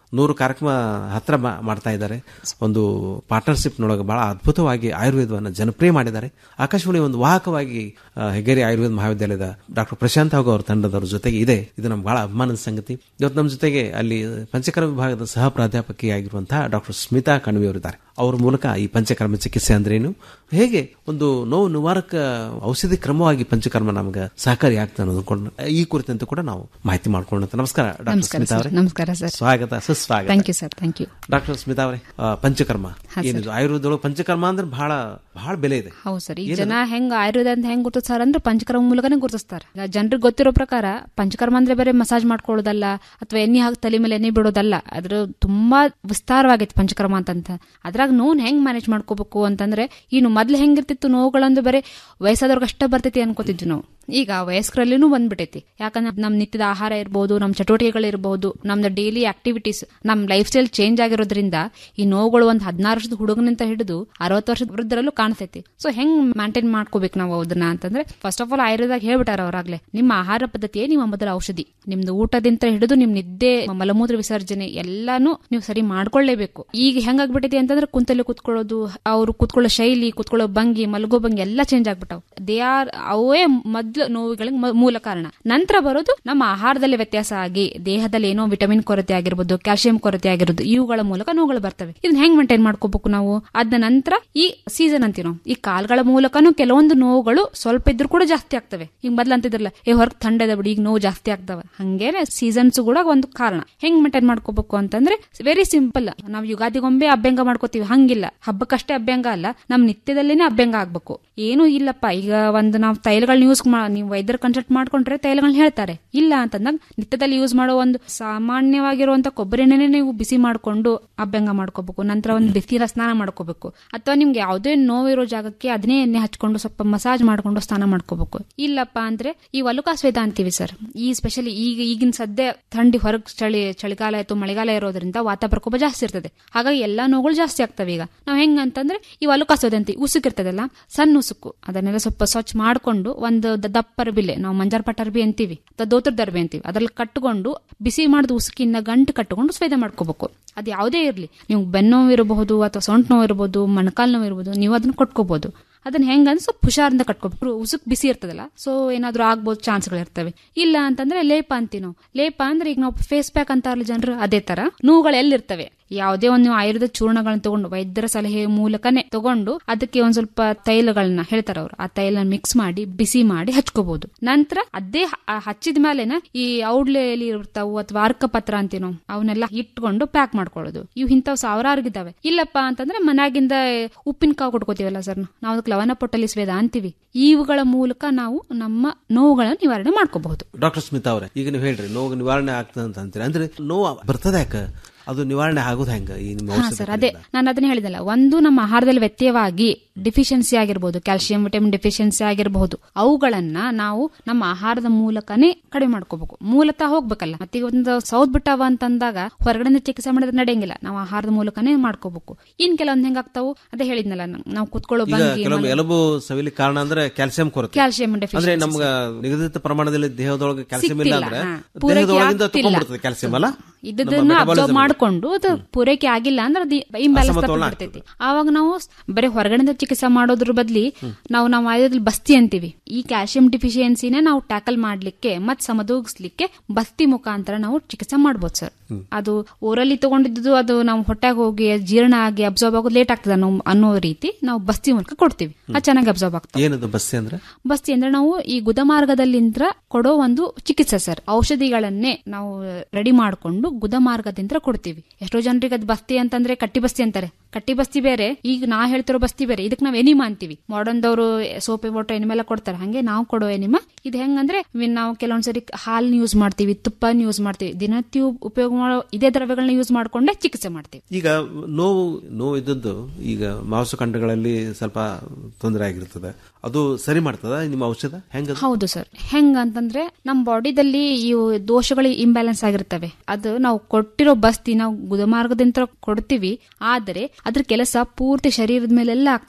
ನೂರು ಕಾರ್ಯಕ್ರಮ ಹತ್ರ ಮಾ- ಮಾಡ್ತಾ ಇದ್ದಾರೆ ಒಂದು ಪಾರ್ಟ್ನರ್ಶಿಪ್ ನೊಳಗೆ ಬಹಳ ಅದ್ಭುತವಾಗಿ ಆಯುರ್ವೇದವನ್ನು ಜನಪ್ರಿಯ ಮಾಡಿದ್ದಾರೆ ಆಕಾಶವಾಣಿ ಒಂದು ವಾಹಕವಾಗಿ ಆ, ಹೆಗ್ಗೇರಿ ಆಯುರ್ವೇದ ಮಹಾವಿದ್ಯಾಲಯದ ಡಾಕ್ಟರ್ ಪ್ರಶಾಂತ್ ಹಾಗೂ ಅವರ ತಂಡದವರ ಜೊತೆಗೆ ಇದೆ ಇದು ನಮ್ಗೆ ಬಹಳ ಅಭಿಮಾನದ ಸಂಗತಿ ಇವತ್ತು ನಮ್ಮ ಜೊತೆಗೆ ಅಲ್ಲಿ ಪಂಚಕರ್ಮ ವಿಭಾಗದ ಸಹ ಪ್ರಾಧ್ಯಾಪಕಿಯಾಗಿರುವಂತಹ ಡಾಕ್ಟರ್ ಸ್ಮಿತಾ ಕಣ್ವಿ ಅವರಿದ್ದಾರೆ ಅವರ ಮೂಲಕ ಈ ಪಂಚಕರ್ಮ ಚಿಕಿತ್ಸೆ ಅಂದ್ರೇನು ಹೇಗೆ ಒಂದು ನೋವು ನಿವಾರಕ ಔಷಧಿ ಕ್ರಮವಾಗಿ ಪಂಚಕರ್ಮ ನಮ್ಗೆ ಸಹಕಾರಿ ಆಗ್ತದೆ ಅನ್ನೋದು ಕೊಂಡು ಈ ಕುರಿತಂತೆ ಕೂಡ ನಾವು ಮಾಹಿತಿ ಮಾಡ್ಕೊಳ್ಳೋಣ ನಮಸ್ಕಾರ ಡಾಕ್ಟರ್ ನಮಸ್ಕಾರ ಸ್ಮಿತಾ ಸರ್ ಅವರೇ ನಮಸ್ಕಾರ ಸರ್ ಸ್ವಾಗತ ಸುಸ್ವಾಗತ thank you sir thank you doctor Smita ಅವರೇ ಆ, ಪಂಚಕರ್ಮ ಹಾ, ಸರ್. ಏನಿದು ಆಯುರ್ವೇದದೊಳಗೆ ಪಂಚಕರ್ಮ ಅಂದ್ರೆ ಬಹಳ ಬಹಳ ಬೆಲೆ ಇದೆ ಹೌದು ಸರ್ ಈ ಏನದು? ಜನ ಹೆಂಗ್ ಆಯುರ್ವೇದ ಅಂತ ಹೆಂಗ್ ಗುರುತಿಸ್ತಾರ ಅಂದ್ರೆ ಪಂಚಕರ್ಮ ಮೂಲಕನೇ ಗುರುತಿಸ್ತಾರೆ ಈಗ ಜನರಿಗೆ ಗೊತ್ತಿರೋ ಪ್ರಕಾರ ಪಂಚಕರ್ಮ ಅಂದ್ರೆ ಬರೀ ಮಸಾಜ್ ಮಾಡ್ಕೊಳ್ಳೋದಲ್ಲ ಅಥವಾ ಎಣ್ಣೆ ಹಾಕಿ ತಲೆ ಮೇಲೆ ಎಣ್ಣೆ ಬಿಡೋದಲ್ಲ ಅದ್ರ ತುಂಬಾ ವಿಸ್ತಾರವಾಗೈತಿ ಪಂಚಕರ್ಮ ಅಂತಂತ ಅದ್ರಾಗ ನೋನ್ ಹೆಂಗ್ ಮ್ಯಾನೇಜ್ ಮಾಡ್ಕೋಬೇಕು ಅಂತಂದ್ರೆ ಇನ್ನು ಮೊದ್ಲು ಹೆಂಗಿರ್ತಿತ್ತು ನೋವುಗಳಂದ್ರೆ ಬರೀ ವಯಸ್ಸಾದವ್ರಿಗೆ ಅಷ್ಟೇ ಬರ್ತೈತಿ ಅನ್ಕೋತಿದ್ವಿ ನಾವು ಈಗ ವಯಸ್ಕರಲ್ಲಿನೂ ಬಂದ್ಬಿಟ್ಟೈತಿ ಯಾಕಂದ್ರೆ ನಮ್ ನಿತ್ಯದ ಆಹಾರ ಇರ್ಬೋದು ನಮ್ ಚಟುವಟಿಕೆಗಳಿರ್ಬೋದು ನಮ್ದು ಡೈಲಿ ಆಕ್ಟಿವಿಟೀಸ್ ನಮ್ ಲೈಫ್ ಸ್ಟೈಲ್ ಚೇಂಜ್ ಆಗಿರೋದ್ರಿಂದ ಈ ನೋವುಗಳು ಒಂದ್ ಹದಿನಾರು ವರ್ಷದ ಹುಡುಗನಿಂದ ಹಿಡಿದು ಅರವತ್ತು ವರ್ಷದ ವೃದ್ಧರಲ್ಲೂ ಕಾಣಿಸ್ತೈತಿ ಸೊ ಹೆಂಗ್ ಮೇಂಟೈನ್ ಮಾಡ್ಕೋಬೇಕು ನಾವು ಅದನ್ನ ಅಂತಂದ್ರೆ ಫಸ್ಟ್ ಆಫ್ ಆಲ್ ಆಯುರ್ವೇದಾಗ ಹೇಳ್ಬಿಟ್ಟಾರ ಅವ್ರಾಗ್ಲೇ ನಿಮ್ಮ ಆಹಾರ ಪದ್ಧತಿಯೇ ನಿಮ್ಮ ಮೊದಲ ಔಷಧಿ ನಿಮ್ದು ಊಟದಿಂದ ಹಿಡಿದು ನಿಮ್ ನಿದ್ದೆ ಮಲಮೂತ್ರ ವಿಸರ್ಜನೆ ಎಲ್ಲಾನು ನೀವು ಸರಿ ಮಾಡ್ಕೊಳ್ಳೇಬೇಕು ಈಗ ಹೆಂಗಾಗ್ಬಿಟ್ಟೈತಿ ಅಂತಂದ್ರೆ ಕುಂತಲ್ಲಿ ಕುತ್ಕೊಳ್ಳೋದು ಅವ್ರು ಕುತ್ಕೊಳ್ಳೋ ಶೈಲಿ ಕುತ್ಕೊಳ್ಳೋ ಭಂಗಿ ಮಲಗೋ ಭಂಗಿ ಎಲ್ಲ ಚೇಂಜ್ ಆಗ್ಬಿಟ್ಟಾವ್ ದೇ ಆರ್ ಅವೇ ಮೊದ್ಲು ನೋವುಗಳಿಗೆ ಮ- ಮೂಲ ಕಾರಣ ನಂತರ ಬರೋದು ನಮ್ಮ ಆಹಾರದಲ್ಲಿ ವ್ಯತ್ಯಾಸ ಆಗಿ ದೇಹದಲ್ಲಿ ಏನೋ ವಿಟಮಿನ್ ಕೊರತೆ ಆಗಿರ್ಬೋದು ಕ್ಯಾಲ್ಸಿಯಂ ಕೊರತೆ ಆಗಿರೋದು ಇವುಗಳ ಮೂಲಕ ನೋವುಗಳು ಬರ್ತವೆ ಇದನ್ನ ಹೆಂಗ್ ಮೇಂಟೈನ್ ಮಾಡ್ಕೋಬೇಕು ನಾವು ಅದ ನಂತರ ಈ ಸೀಸನ್ ಅಂತೀವಿ ನಾವು ಈ ಕಾಲ್ಗಳ ಮೂಲಕನೂ ಕೆಲವೊಂದು ನೋವುಗಳು ಸ್ವಲ್ಪ ಇದ್ರೂ ಕೂಡ ಜಾಸ್ತಿ ಆಗ್ತವೆ ಈಗ ಮೊದ್ಲು ಅಂತಿದ್ರಲ್ಲ ಏ ಹೊರಗ್ ಥಂಡದ ಬಿಡಿ ಈಗ ನೋವು ಜಾಸ್ತಿ ಆಗ್ತವೆ ಹಂಗೇನೆ ಸೀಸನ್ಸ್ ಕೂಡ ಒಂದು ಕಾರಣ ಹೆಂಗ್ ಮೇಂಟೈನ್ ಮಾಡ್ಕೋಬೇಕು ಅಂತಂದ್ರೆ ವೆರಿ ಸಿಂಪಲ್ ನಾವು ಯುಗಾದಿಗೊಮ್ಮೆ ಅಭ್ಯಂಗ ಮಾಡ್ಕೋತೀವಿ ಹಂಗಿಲ್ಲ ಹಬ್ಬಕ್ಕಷ್ಟೇ ಅಭ್ಯಂಗ ಅಲ್ಲ ನಮ್ ನಿತ್ಯದಲ್ಲೇನೆ ಅಭ್ಯಂಗ ಆಗ್ಬೇಕು ಏನು ಇಲ್ಲಪ್ಪ ಈಗ ಒಂದು ನಾವು ತೈಲಗಳನ್ನ ಯೂಸ್ ನೀವು ವೈದ್ಯರ ಕನ್ಸಲ್ಟ್ ಮಾಡ್ಕೊಂಡ್ರೆ ತೈಲಗಳನ್ನ ಹೇಳ್ತಾರೆ ಇಲ್ಲ ಅಂತಂದಾಗ ನಿತ್ಯದಲ್ಲಿ ಯೂಸ್ ಮಾಡೋ ಒಂದು ಸಾಮಾನ್ಯವಾಗಿರುವಂತ ಕೊಬ್ಬರಿ ಎಣ್ಣೆನೆ ನೀವು ಬಿಸಿ ಮಾಡ್ಕೊಂಡು ಅಭ್ಯಂಗ ಮಾಡ್ಕೋಬೇಕು ನಂತರ ಒಂದು ಬಿಸಿಲ ಸ್ನಾನ ಮಾಡ್ಕೋಬೇಕು ಅಥವಾ ನಿಮ್ಗೆ ಯಾವುದೇ ನೋವಿರೋ ಜಾಗಕ್ಕೆ ಅದನ್ನೇ ಎಣ್ಣೆ ಹಚ್ಕೊಂಡು ಸ್ವಲ್ಪ ಮಸಾಜ್ ಮಾಡ್ಕೊಂಡು ಸ್ನಾನ ಮಾಡ್ಕೋಬೇಕು ಇಲ್ಲಪ್ಪ ಅಂದ್ರೆ ಈ ವಲುಕಾಸ್ವೇದ ಅಂತೀವಿ ಸರ್ ಈ ಸ್ಪೆಷಲಿ ಈಗ ಈಗಿನ ಸದ್ಯ ಥಂಡಿ ಹೊರಗ್ ಚಳಿ ಚಳಿಗಾಲ ಆಯ್ತು ಮಳೆಗಾಲ ಇರೋದ್ರಿಂದ ವಾತ ಪ್ರಕೋಪ ಜಾಸ್ತಿ ಇರ್ತದೆ ಹಾಗಾಗಿ ಎಲ್ಲಾ ನೋವುಗಳು ಜಾಸ್ತಿ ಆಗ್ತವೆ ಈಗ ನಾವ್ ಹೆಂಗ್ ಅಂತಂದ್ರೆ ಈ ವಲುಕಾಸ್ವೇದ ಅಂತೀವಿ ಉಸುಕ್ ಇರ್ತದಲ್ಲ ಸಣ್ಣ ಉಸುಕು ಅದನ್ನೆಲ್ಲ ಸ್ವಲ್ಪ ಸ್ವಚ್ಛ ಮಾಡ್ಕೊಂಡು ಒಂದು ದ- ದಪ್ಪ ಅರ್ಬಿಲೆ ನಾವು ಮಂಜಾರ್ ಪಟ್ಟ ಅರ್ಬಿ ಅಂತೀವಿ ಅಥವಾ ದೋತ್ರದ ಅರ್ಬಿ ಅಂತೀವಿ ಅದ್ರಲ್ಲಿ ಕಟ್ಕೊಂಡು ಬಿಸಿ ಮಾಡಿದ ಉಸುಕಿನ ಗಂಟು ಕಟ್ಕೊಂಡು ಸ್ವೇದ ಮಾಡ್ಕೋಬೇಕು ಅದು ಯಾವುದೇ ಇರಲಿ ನೀವು ಬೆನ್ನೋವು ಇರಬಹುದು ಅಥವಾ ಸೊಂಟ ನೋವು ಇರಬಹುದು ಮೊಣಕಾಲ್ ನೋವು ಇರಬಹುದು ನೀವು ಅದನ್ನ ಕೊಟ್ಕೋಬಹುದು ಅದನ್ನ ಹೆಂಗಂದ್ರೆ ಸ್ವಲ್ಪ ಹುಷಾರಿಂದ ಕಟ್ಕೋಬೇಕು ಉಸುಕ್ ಬಿಸಿ ಇರ್ತದಲ್ಲ ಸೊ ಏನಾದ್ರೂ ಆಗ್ಬೋದು ಚಾನ್ಸ್ಗಳು ಇರ್ತವೆ ಇಲ್ಲ ಅಂತಂದ್ರೆ ಲೇಪ ಅಂತೀವಿ ನಾವು ಲೇಪ ಅಂದ್ರೆ ಈಗ ನಾವು ಫೇಸ್ ಪ್ಯಾಕ್ ಅಂತಾರಲ್ಲ ಜನರು ಅದೇ ತರ ನೋವುಗಳು ಎಲ್ಲಿರ್ತವೆ ಯಾವುದೇ ಒಂದು ನೀವು ಆಯುರ್ವೇದ ಚೂರ್ಣಗಳನ್ನ ತಗೊಂಡು ವೈದ್ಯರ ಸಲಹೆ ಮೂಲಕನೇ ತಗೊಂಡು ಅದಕ್ಕೆ ಒಂದ್ ಸ್ವಲ್ಪ ತೈಲಗಳನ್ನ ಹೇಳ್ತಾರ ಅವ್ರು ಆ ತೈಲ ಮಿಕ್ಸ್ ಮಾಡಿ ಬಿಸಿ ಮಾಡಿ ಹಚ್ಕೋಬಹುದು ನಂತರ ಅದೇ ಹ- ಆ ಹಚ್ಚಿದ ಮೇಲೆನ ಈ ಔಡ್ಲೆಲಿ ಇರ್ತಾವು ಅಥವಾ ಅರ್ಕಪತ್ರ ಅಂತೀವಿ ನಾವು ಅವನ್ನೆಲ್ಲ ಇಟ್ಕೊಂಡು ಪ್ಯಾಕ್ ಮಾಡ್ಕೊಳ್ಳೋದು ಇವು ಇಂಥವು ಸಾವಿರಾರಿಗಿದ್ದಾವೆ ಇಲ್ಲಪ್ಪ ಅಂತಂದ್ರೆ ಮನ್ಯಾಗಿಂದ ಉಪ್ಪಿನಕಾವು ಕೊಟ್ಕೋತೀವಲ್ಲ ಸರ್ ನಾವು ಅದಕ್ಕೆ ಲವಣ ಪೊಟ್ಟಲಿ ಸ್ವೇದ ಅಂತೀವಿ ಇವುಗಳ ಮೂಲಕ ನಾವು ನಮ್ಮ ನೋವುಗಳನ್ನ ನಿವಾರಣೆ ಮಾಡ್ಕೋಬಹುದು ಡಾಕ್ಟರ್ ಸ್ಮಿತಾ ಅವರೇ ಈಗ ನೀವು ಹೇಳ್ರಿ ನೋವು ನಿವಾರಣೆ ಆಗ್ತದೆ ಅಂತ ಅಂತೀರಿ ಅಂದ್ರೆ ನೋವು ಬರ್ತದೆ ಯಾಕ ಅದು ನಿವಾರಣೆ ಆಗೋದು ಹೆಂಗ ಈ ನಿಮ್ಮ ಹಾ ಔಷಧ ಸರ್ ಅದೇ ನಾನು ಅದನ್ನ ಹೇಳಿದಲ್ಲ ಒಂದು ನಮ್ಮ ಆಹಾರದಲ್ಲಿ ವ್ಯತ್ಯಯವಾಗಿ ಡಿಫಿಷಿಯನ್ಸಿ ಆಗಿರ್ಬೋದು ಕ್ಯಾಲ್ಸಿಯಂ ವಿಟಮಿನ್ ಡಿಫಿಷಿಯನ್ಸಿ ಆಗಿರಬಹುದು ಅವುಗಳನ್ನ ನಾವು ನಮ್ಮ ಆಹಾರದ ಮೂಲಕನೇ ಕಡಿಮೆ ಮಾಡ್ಕೋಬೇಕು ಮೂಲತಃ ಹೋಗ್ಬೇಕಲ್ಲ ಮತ್ತೆ ಈಗ ಒಂದು ಸೌದ್ ಬಿಟ್ಟಾವ ಅಂತಂದಾಗ ಹೊರಗಡೆ ಚಿಕಿತ್ಸೆ ಮಾಡಿದ್ರೆ ನಡೆಯಂಗಿಲ್ಲ ನಾವು ಆಹಾರದ ಮೂಲಕನೇ ಮಾಡ್ಕೋಬೇಕು ಇನ್ ಕೆಲವೊಂದು ಹೆಂಗಾಗ್ತಾವು ಅದೇ ಹೇಳಿದ್ನಲ್ಲ ನಾನು- ನಾವು ಕುತ್ಕೊಳ್ಳೋ ಈಗ ಭಂಗಿ ಕೆಲವೊಮ್ಮೆ ಮಲ- ಎಲುಬು ಸವಿಲಿ ಕಾರಣ ಅಂದ್ರೆ ಕ್ಯಾಲ್ಸಿಯಂ ಕೊರತೆ ಕ್ಯಾಲ್ಸಿಯಂ ಅಂದ್ರೆ deficiency. ನಮ್ಗ ನಿಗದಿತ ಪ್ರಮಾಣದಲ್ಲಿ ದೇಹದೊಳಗೆ ಕ್ಯಾಲ್ಸಿಯಂ ಇಲ್ಲ ಸಿಗ್ತಿಲ್ಲ, ಅಂದ್ರೆ ಹಾ. ಪೂರೈಕೆ ದೇಹದೊಳಗಿಂದ ಆಗ್ತಿಲ್ಲ. ತಗೊಂಡ್ಬಿಡ್ತದೆ ಕ್ಯಾಲ್ಸಿಯಂ ಅಲ್ಲ ಇದನ್ನ ನಮ್ಮ ಅಬ್ಸರ್ವ್ metabolism ಮಾಡ್ಕೊಂಡು ಅದು ಪೂರೈಕೆ ಆಗಿಲ್ಲ ಅಂದ್ರೆ ಅದು ಇಂಬ್ಯಾಲೆನ್ಸ್ ಅಸಮತೋಲನ ಬಿಡ್ತೈತಿ ಆವಾಗ ನಾವು ಸ್- ಬರೀ ಹೊರಗಡೆಯಿಂದ ಚಿಕಿತ್ಸೆ ಮಾಡೋದ್ರ ಬದ್ಲಿ ನಾವು ನಾವು ಆಯುರ್ವೇದದಲ್ಲಿ ಬಸ್ತಿ ಅಂತೀವಿ ಈ ಕ್ಯಾಲ್ಸಿಯಂ ಡಿಫಿಷಿಯನ್ಸಿನ ನಾವು ಟ್ಯಾಕಲ್ ಮಾಡ್ಲಿಕ್ಕೆ ಮತ್ ಸಮದೂಗಿಸ್ಲಿಕ್ಕೆ ಬಸ್ತಿ ಮುಖಾಂತರ ನಾವು ಚಿಕಿತ್ಸೆ ಮಾಡ್ಬೋದು ಸರ್ ಅದು ಓರಲ್ಲಿ ತಗೊಂಡಿದ್ದು ಅದು ನಾವು ಹೊಟ್ಟೆಗೆ ಹೋಗಿ ಜೀರ್ಣ ಆಗಿ ಅಬ್ಸರ್ವ್ ಆಗೋದು ಲೇಟ್ ಆಗ್ತದೆ ಅನ್ನೋ ಅನ್ನೋ ರೀತಿ ನಾವು ಬಸ್ತಿ ಮೂಲಕ ಕೊಡ್ತೀವಿ ಅದು ಚೆನ್ನಾಗಿ ಅಬ್ಸರ್ವ್ ಆಗ್ತದೆ ಏನದು ಬಸ್ಸಿ ಅಂದ್ರೆ ಬಸ್ತಿ ಅಂದ್ರೆ ನಾವು ಈ ಗುದಮಾರ್ಗದಲ್ಲಿಂದ ಕೊಡೋ ಒಂದು ಚಿಕಿತ್ಸೆ ಸರ್ ಔಷಧಿಗಳನ್ನೇ ನಾವು ರೆಡಿ ಮಾಡಿಕೊಂಡು ಗುದಮಾರ್ಗದಿಂದ ಕೊಡ್ತೀವಿ ಎಷ್ಟೋ ಜನರಿಗೆ ಅದು ಬಸ್ತಿ ಅಂತಂದ್ರೆ ಕಟ್ಟಿ ಬಸ್ತಿ ಅಂತಾರೆ ಕಟ್ಟಿ ಬಸ್ತಿ ಬೇರೆ ಈಗ ನಾ ಹೇಳ್ತಿರೋ ಬಸ್ತಿ ಬೇರೆ ಇದಕ್ಕೆ ನಾವು ಎನಿಮಾ ಅಂತೀವಿ ಮಾಡರ್ನ್ ದವರು ಸೋಪೆ ವಾಟರ್ ಎನಿಮೆಲ್ಲ ಕೊಡ್ತಾರೆ ಹಂಗೆ ನಾವು ಕೊಡೋ ಎನಿಮಾ ಇದು ಹೆಂಗಂದ್ರೆ ಇವ್ ನಾವು ಕೆಲವೊಂದ್ಸರಿ ಹಾಲ್ನ ಯೂಸ್ ಮಾಡ್ತೀವಿ ತುಪ್ಪನ ಯೂಸ್ ಮಾಡ್ತೀವಿ ದಿನತ್ಯೂ ಉಪಯೋಗ ಮಾಡೋ ಇದೇ ದ್ರವ್ಯಗಳನ್ನ ಯೂಸ್ ಮಾಡ್ಕೊಂಡೆ ಚಿಕಿತ್ಸೆ ಮಾಡ್ತೀವಿ ಈಗ ನೋವು ನೋವು ಇದ್ದದ್ದು ಈಗ ಮಾಂಸಖಂಡಗಳಲ್ಲಿ ಸ್ವಲ್ಪ ತೊಂದರೆ ಆಗಿರ್ತದೆ ಅದು ಸರಿ ಮಾಡ್ತದ ನಿಮ್ಮ ಔಷಧ ಹೆಂಗ ಹೌದು ಸರ್ ಹೆಂಗ ಅಂತಂದ್ರೆ ನಮ್ಮ ಬಾಡಿದಲ್ಲಿ ಈ ದೋಷಗಳು ಇಂಬ್ಯಾಲೆನ್ಸ್ ಆಗಿರ್ತವೆ ಅದು ನಾವು ಕೊಟ್ಟಿರೋ ಬಸ್ತಿ ನಾವು ಗುದಮಾರ್ಗದಿಂದ ಕೊಡ್ತೀವಿ ಆದರೆ ಅದ್ರ ಕೆಲಸ ಪೂರ್ತಿ ಶರೀರದ ಮೇಲೆಲ್ಲ ಆಗ್ತದೆ